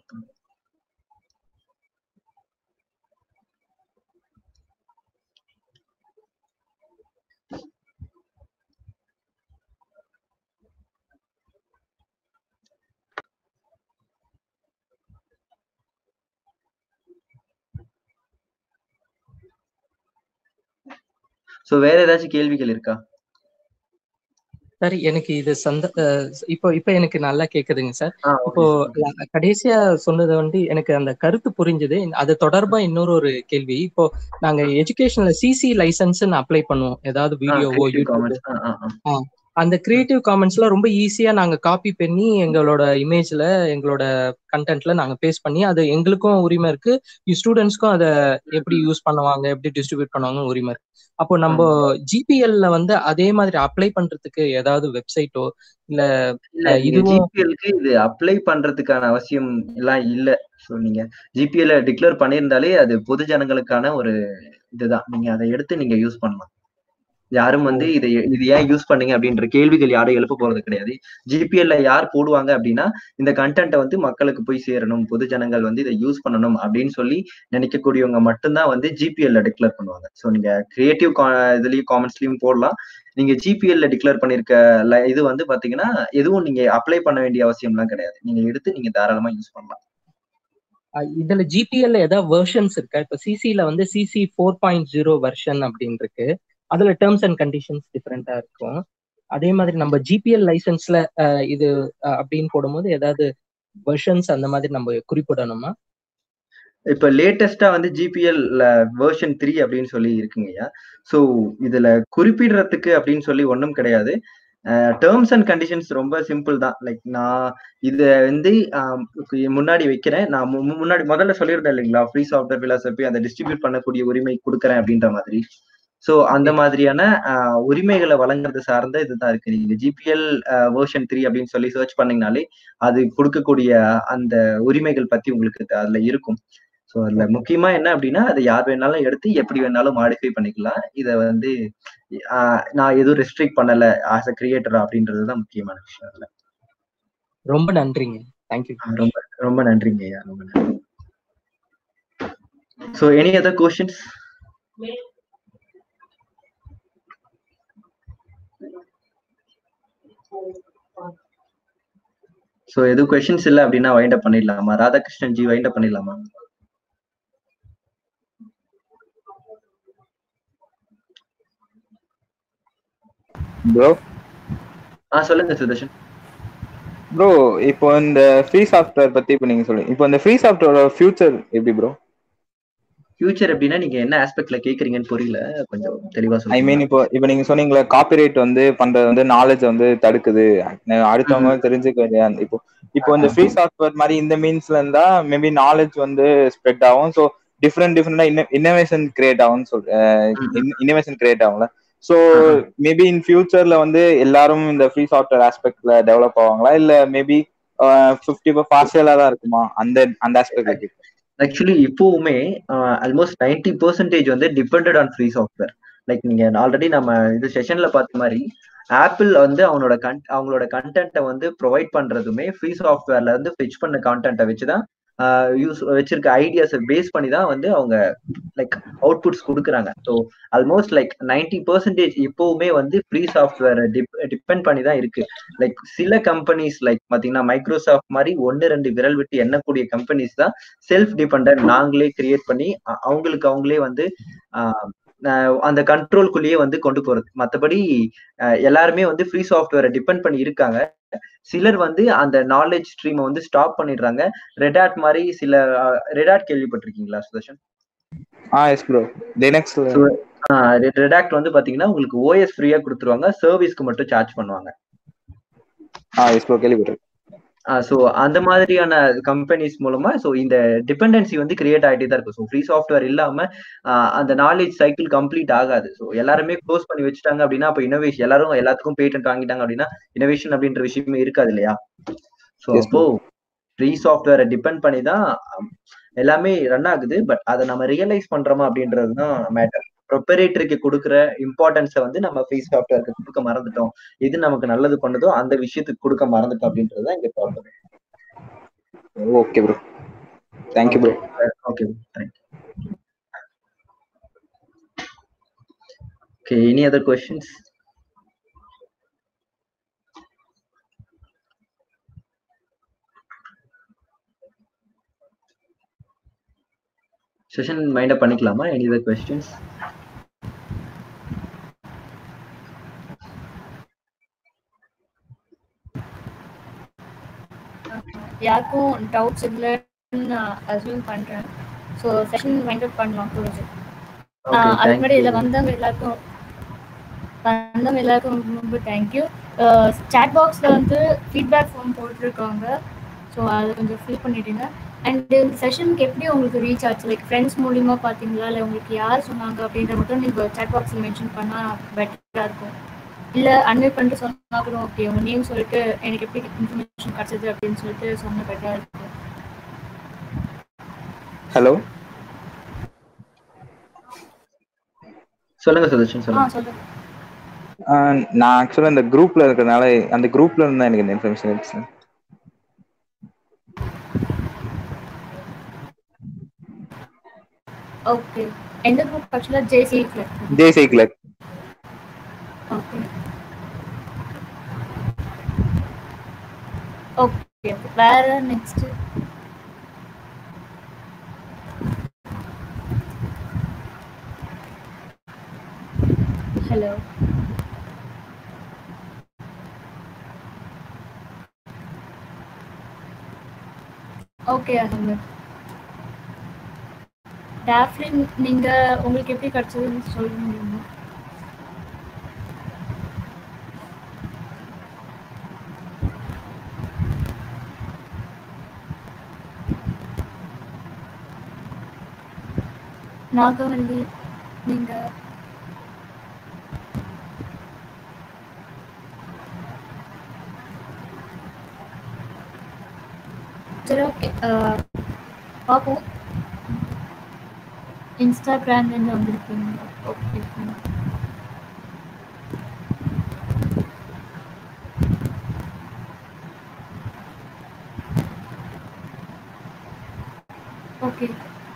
ஸோ வேற ஏதாச்சும் கேள்விகள் இருக்கா சார் எனக்கு இது சந்த அஹ் இப்போ இப்போ எனக்கு நல்லா கேக்குதுங்க சார் ஆ இப்போ ஓகே சார் ஓகே ல- கடைசியா சொன்னது வந்து எனக்கு அந்த கருத்து புரிஞ்சுது அது தொடர்பா இன்னொரு ஒரு கேள்வி இப்போ நாங்க எஜுகேஷன்ல சிசி லைசன்ஸ் அப்ளை பண்ணுவோம் ஏதாவது ஆ வீடியோவோ கிரியேட்டிவ் யூடியூப் காமன்ஸ் ஆ ஆ ஆ ஆ அந்த கிரியேட்டிவ் காமன்ஸ்ல ரொம்ப ஈஸியா நாங்க காப்பி பண்ணி எங்களோட இமேஜ்ல எங்களோட கண்டென்ட்ல நாங்க பேஸ்ட் பண்ணி அது எங்களுக்கும் உரிமை இருக்கு ஸ்டூடெண்ட்ஸ்க்கும் அதை எப்படி யூஸ் பண்ணுவாங்க எப்படி டிஸ்ட்ரிபியூட் பண்ணுவாங்க உரிமை இருக்கு அப்போ நம்ம ஆமா ஜிபிஎல்ல வந்து அதே மாதிரி அப்ளை பண்றதுக்கு ஏதாவது வெப்சைட்டோ இல்ல இல்ல அஹ், நீங்க இதுவும் ஜிபிஎல்க்கு இது அப்ளை பண்றதுக்கான அவசியம் எல்லாம் இல்ல ஸோ நீங்க ஜிபிஎல் டிக்ளேர் பண்ணியிருந்தாலே அது பொது ஜனங்களுக்கான ஒரு இதுதான் நீங்க அதை எடுத்து நீங்க யூஸ் பண்ணலாம் யாரும் ஓ வந்து இதை இது ஏன் யூஸ் பண்ணீங்க அப்படின்ற கேள்விகள் யாரும் எழுப்ப போறது கிடையாது ஜிபிஎல்ல யார் போடுவாங்க அப்படின்னா இந்த கண்டென்ட்டை வந்து மக்களுக்கு போய் சேரணும் பொது ஜனங்கள் வந்து இதை யூஸ் பண்ணணும் அப்படின்னு சொல்லி நினைக்கக்கூடியவங்க மட்டும்தான் வந்து ஜிபிஎல்ல டிக்ளேர் பண்ணுவாங்க ஸோ நீங்க கிரியேட்டிவ் இதுலயும் காமெண்ட்ஸ்லயும் போடலாம் நீங்க ஜிபிஎல்ல டிக்ளேர் பண்ணிருக்க ல- இது வந்து பாத்தீங்கன்னா எதுவும் நீங்க அப்ளை பண்ண வேண்டிய அவசியம்லாம் கிடையாது நீங்க எடுத்து நீங்க தாராளமா யூஸ் பண்ணலாம் அஹ், இதுல ஜிபிஎல்ல ஏதாவது வெர்ஷன்ஸ் இருக்கா இப்ப சிசில வந்து CC four point zero version அப்படின்னு இருக்கு அதுல டேர்ம்ஸ் அண்ட் கண்டிஷன்ஸ் டிஃப்ரெண்டா இருக்கும் அதே மாதிரி நம்ம ஜிபிஎல் லைசன்ஸ்ல இது அஹ், அப்படின்னு போடும்போது ஏதாவது வெர்ஷன்ஸ் அந்த மாதிரி நம்ம குறிப்பிடணுமா இப்ப லேட்டஸ்டா வந்து ஜிபிஎல் வெர்ஷன் த்ரீ அப்படின்னு சொல்லி இருக்குங்கய்யா ஸோ இதுல குறிப்பிடுறதுக்கு அப்படின்னு சொல்லி ஒன்றும் கிடையாது டேர்ம்ஸ் அண்ட் கண்டிஷன்ஸ் ரொம்ப சிம்பிள் தான் லைக் நான் இதை வந்து ஆஹ் முன்னாடி வைக்கிறேன் நான் மு- மு- முன்னாடி முதல்ல சொல்லியிருந்தேன் இல்லைங்களா ஃப்ரீ சாஃப்ட்வேர் பிலாசபி அந்த டிஸ்ட்ரிபியூட் பண்ணக்கூடிய உரிமை கொடுக்குறேன் அப்படின்ற மாதிரி ஸோ அந்த மாதிரியான ஆஹ் உரிமைகளை வழங்குறது சார்ந்த இதுதான் இருக்கு நீங்க ஜிபிஎல் வேர்ஷன் த்ரீ அப்படின்னு சொல்லி சர்ச் பண்ணீங்கனாலே அது கொடுக்கக்கூடிய அந்த உரிமைகள் பத்தி உங்களுக்கு அதுல இருக்கும் ஸோ அதுல முக்கியமா என்ன அப்படின்னா அதை யார் வேணாலும் எடுத்து எப்படி வேணாலும் மாடிஃபை பண்ணிக்கலாம் இதை வந்து ஆஹ் நான் எதுவும் ரெஸ்ட்ரிக்ட் பண்ணல ஆஸ் அ கிரியேட்டர் அப்படின்றது தான் முக்கியமான விஷயம் அதுல ரொம்ப நன்றிங்க தேங்க்யூ ரொம்ப ரொம்ப நன்றிங்க ஐயா ரொம்ப நன்றி so any other questions so எதுவும் கொஸ்டின்ஸ் இல்லை அப்படின்னா வைண்ட் அப் பண்ணிடலாமா ராதாகிருஷ்ணன் ஜி வைண்ட் அப் பண்ணிடலாமா ப்ரோ ஆ சொல்லுங்க சுதர்ஷன் ப்ரோ இப்போ இந்த ஃப்ரீ சாஃப்ட்வேர் பத்தி இப்போ நீங்க சொல்லுங்க இப்போ இந்த ஃப்ரீ சாஃப்ட்வேரோட ஃபியூச்சர் எப்படி ப்ரோ ஃபியூச்சர் எப்படின்னா நீங்க என்ன ஆஸ்பெக்ட்ல கேக்குறீங்கன்னு புரியல கொஞ்சம் தெளிவா ஐ சொல்லுங்க மீன் இப்போ இப்போ நீங்க சொன்னீங்களே காப்பிரைட் வந்து பண்றது வந்து நாலேஜ் வந்து தடுக்குது அஹ் அடுத்தவங்க தெரிஞ்சுக்க வேண்டிய அந்த- இப்போ இப்போ இந்த ஃப்ரீ சாஃப்ட்வேர் மாதிரி இந்த மீன்ஸ்ல இருந்தா மேபி நாலேஜ் வந்து ஸ்ப்ரெட் ஆகும் ஸோ டிஃப்ரெண்ட் டிஃப்ரெண்டா இன்னோவேஷன் கிரியேட் ஆகும்னு சொல் இன்னோவேஷன் கிரியேட் ஆகும்ல ஸோ மேபி இன் ஃபியூச்சர்ல வந்து எல்லாரும் இந்த ஃப்ரீ சாஃப்ட்வேர் ஆஸ்பெக்ட்ல டெவலப் ஆவாங்களா இல்ல மேபி ஃபிஃப்டி பார்ஷியலா தான் இருக்குமா அந்த அந்த ஆஸ்பெக்ட் ஆக்சுவலி இப்போவுமே ஆல்மோஸ்ட் நைன்டி பர்சன்டேஜ் வந்து dependent on free software like நீங்க ஆல்ரெடி நம்ம இது செஷன்ல பார்த்த மாதிரி ஆப்பிள் வந்து அவனோட கன் அவங்களோட கண்டென்ட்டை வந்து ப்ரொவைட் பண்றதுமே ஃப்ரீ சாஃப்ட்வேர்ல இருந்து ஃபெச் பண்ண கான்டென்ட்டை வச்சுதான் யூஸ் வச்சிருக்க ஐடியாஸை பேஸ் பண்ணி தான் வந்து அவங்க லைக் அவுட்புட்ஸ் கொடுக்குறாங்க so almost like ninety percentage இப்போவுமே வந்து ஃப்ரீ சாஃப்ட்வேர் டிபெண்ட் பண்ணி தான் இருக்கு லைக் சில கம்பெனிஸ் லைக் பாத்தீங்கன்னா மைக்ரோசாஃப்ட் மாதிரி ஒன்னு ரெண்டு விரல் விட்டு எண்ணக்கூடிய கம்பெனிஸ் தான் செல்ஃப் டிபெண்டன்ட் நாங்களே கிரியேட் பண்ணி அ- அவங்களுக்கு அவங்களே வந்து ஆஹ் ஆஹ் அந்த கண்ட்ரோல்குள்ளேயே வந்து கொண்டு போறது மற்றபடி எல்லாருமே வந்து ஃப்ரீ சாஃப்ட்வேரை டிபெண்ட் பண்ணி இருக்காங்க சிலர் வந்து அந்த நாலேஜ் ஸ்ட்ரீமை வந்து ஸ்டாப் பண்ணிடுறாங்க ரெடாட் மாதிரி சில ரெடாட் கேள்விப்பட்டிருக்கீங்களா சுதர்ஷன் ஆ எஸ் ப்ரோ லினக்ஸ்ல ரெடாக்ட் வந்து பாத்தீங்கன்னா உங்களுக்கு ஓஎஸ் ஃப்ரீயா கொடுத்துருவாங்க சர்வீஸ்க்கு மட்டும் சார்ஜ் பண்ணுவாங்க ஆ எஸ் ப்ரோ கேள்விப்பட்டிருக்கேன் ஸோ அந்த மாதிரியான கம்பெனிஸ் மூலமா ஸோ இந்த டிபெண்டன்சி வந்து கிரியேட் ஆகிட்டே தான் இருக்கும் ஸோ ஃப்ரீ சாஃப்ட்வேர் இல்லாம ஆஹ் அந்த நாலேஜ் சைக்கிள் கம்ப்ளீட் ஆகாது ஸோ எல்லாருமே க்ளோஸ் பண்ணி வச்சுட்டாங்க அப்படின்னா அப்போ இனோவேஷன் எல்லாரும் எல்லாத்துக்கும் பேட்டன்ட் வாங்கிட்டாங்க அப்படின்னா இனோவேஷன் அப்படின்ற விஷயமே இருக்காது இல்லையா ஸோ Yes, அப்போ ஃப்ரீ சாஃப்ட்வேரை டிபெண்ட் பண்ணி தான் ஆம், எல்லாமே ரன் ஆகுது பட் அதை நம்ம ரியலைஸ் பண்றோமா அப்படின்றது தான் மேட்டர் ப்ரொப்பரேட்டருக்கு கொடுக்குற இம்பார்ட்டன்ஸை வந்து நம்ம ஃப்ரீ சாஃப்ட்வேருக்கு கொடுக்க மறந்துட்டோம் எது நமக்கு நல்லது பண்ணுதோ அந்த விஷயத்துக்கு கொடுக்க மறந்துட்டோம் அப்படின்றது தான் இங்க problem okay bro thank you bro okay thank okay any other questions session wind பண்ணிக்கலாமா எனி அதர் கொஸ்டின்ஸ் யாருக்கும் டவுட்ஸ் இல்லைன்னு நான் அசியூம் பண்றேன் ஸோ செஷன் மைண்ட் அப் பண்ணலாம் புரிஞ்சு Okay, அதுக்கு thank முன்னாடி you. இதில் வந்தவங்க எல்லாருக்கும் வந்தவங்க எல்லாருக்கும் ரொம்ப ரொம்ப தேங்க்யூ சாட் பாக்ஸில் வந்து ஃபீட்பேக் ஃபார்ம் போட்டிருக்காங்க ஸோ அதை கொஞ்சம் ஃபில் பண்ணிட்டீங்க அண்ட் இந்த செஷனுக்கு எப்படி உங்களுக்கு ரீச் ஆச்சு லைக் ஃப்ரெண்ட்ஸ் மூலியமாக பார்த்தீங்களா இல்லை உங்களுக்கு யார் சொன்னாங்க அப்படின்ற மட்டும் நீங்கள் சாட் பாக்ஸில் மென்ஷன் பண்ணால் பெட்டராக இருக்கும் இல்லை அன்வைட் பண்ணிட்டு சொன்னா கூட ஓகே உங்கள் நேம் சொல்லிட்டு எனக்கு எப்படி இன்ஃபர்மேஷன் கிடச்சது அப்படின்னு சொல்லிட்டு சொன்ன பெட்டராக இருக்கும் ஹலோ சொல்லுங்க சுதர்ஷன் ஆ சொல்லுங்க சொல்லுங்க நான் ஆக்சுவலா இந்த குரூப்ல இருக்கிறதுனால அந்த குரூப்ல இருந்தா எனக்கு இந்த இன்ஃபர்மேஷன் இருந்துச்சு ஓகே எந்த குரூப் ஆக்சுவலாக JC J cycle okay okay வேற நெக்ஸ்ட் ஹலோ ஓகே அகமது டேஃப்லின் நீங்க உங்களுக்கு எப்படி கிடைச்சதுன்னு சொல்ல முடியுமா நாகவல்லி நீங்க சரி ஓகே பார்ப்போம் இன்ஸ்டாகிராம்லேருந்து வந்திருக்கீங்க okay okay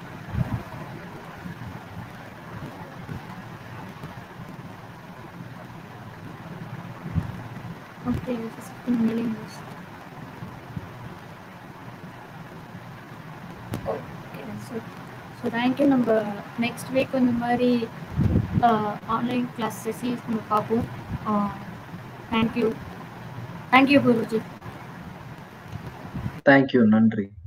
okay fifteen million okay so so thank you நம்ம நெக்ஸ்ட் வீக் இந்த மாதிரி ஆன்லைன் கிளாஸ் செஷன்ஸ் நம்ம பார்ப்போம் தேங்க்யூ தேங்க்யூ குருஜி தேங்க்யூ நன்றி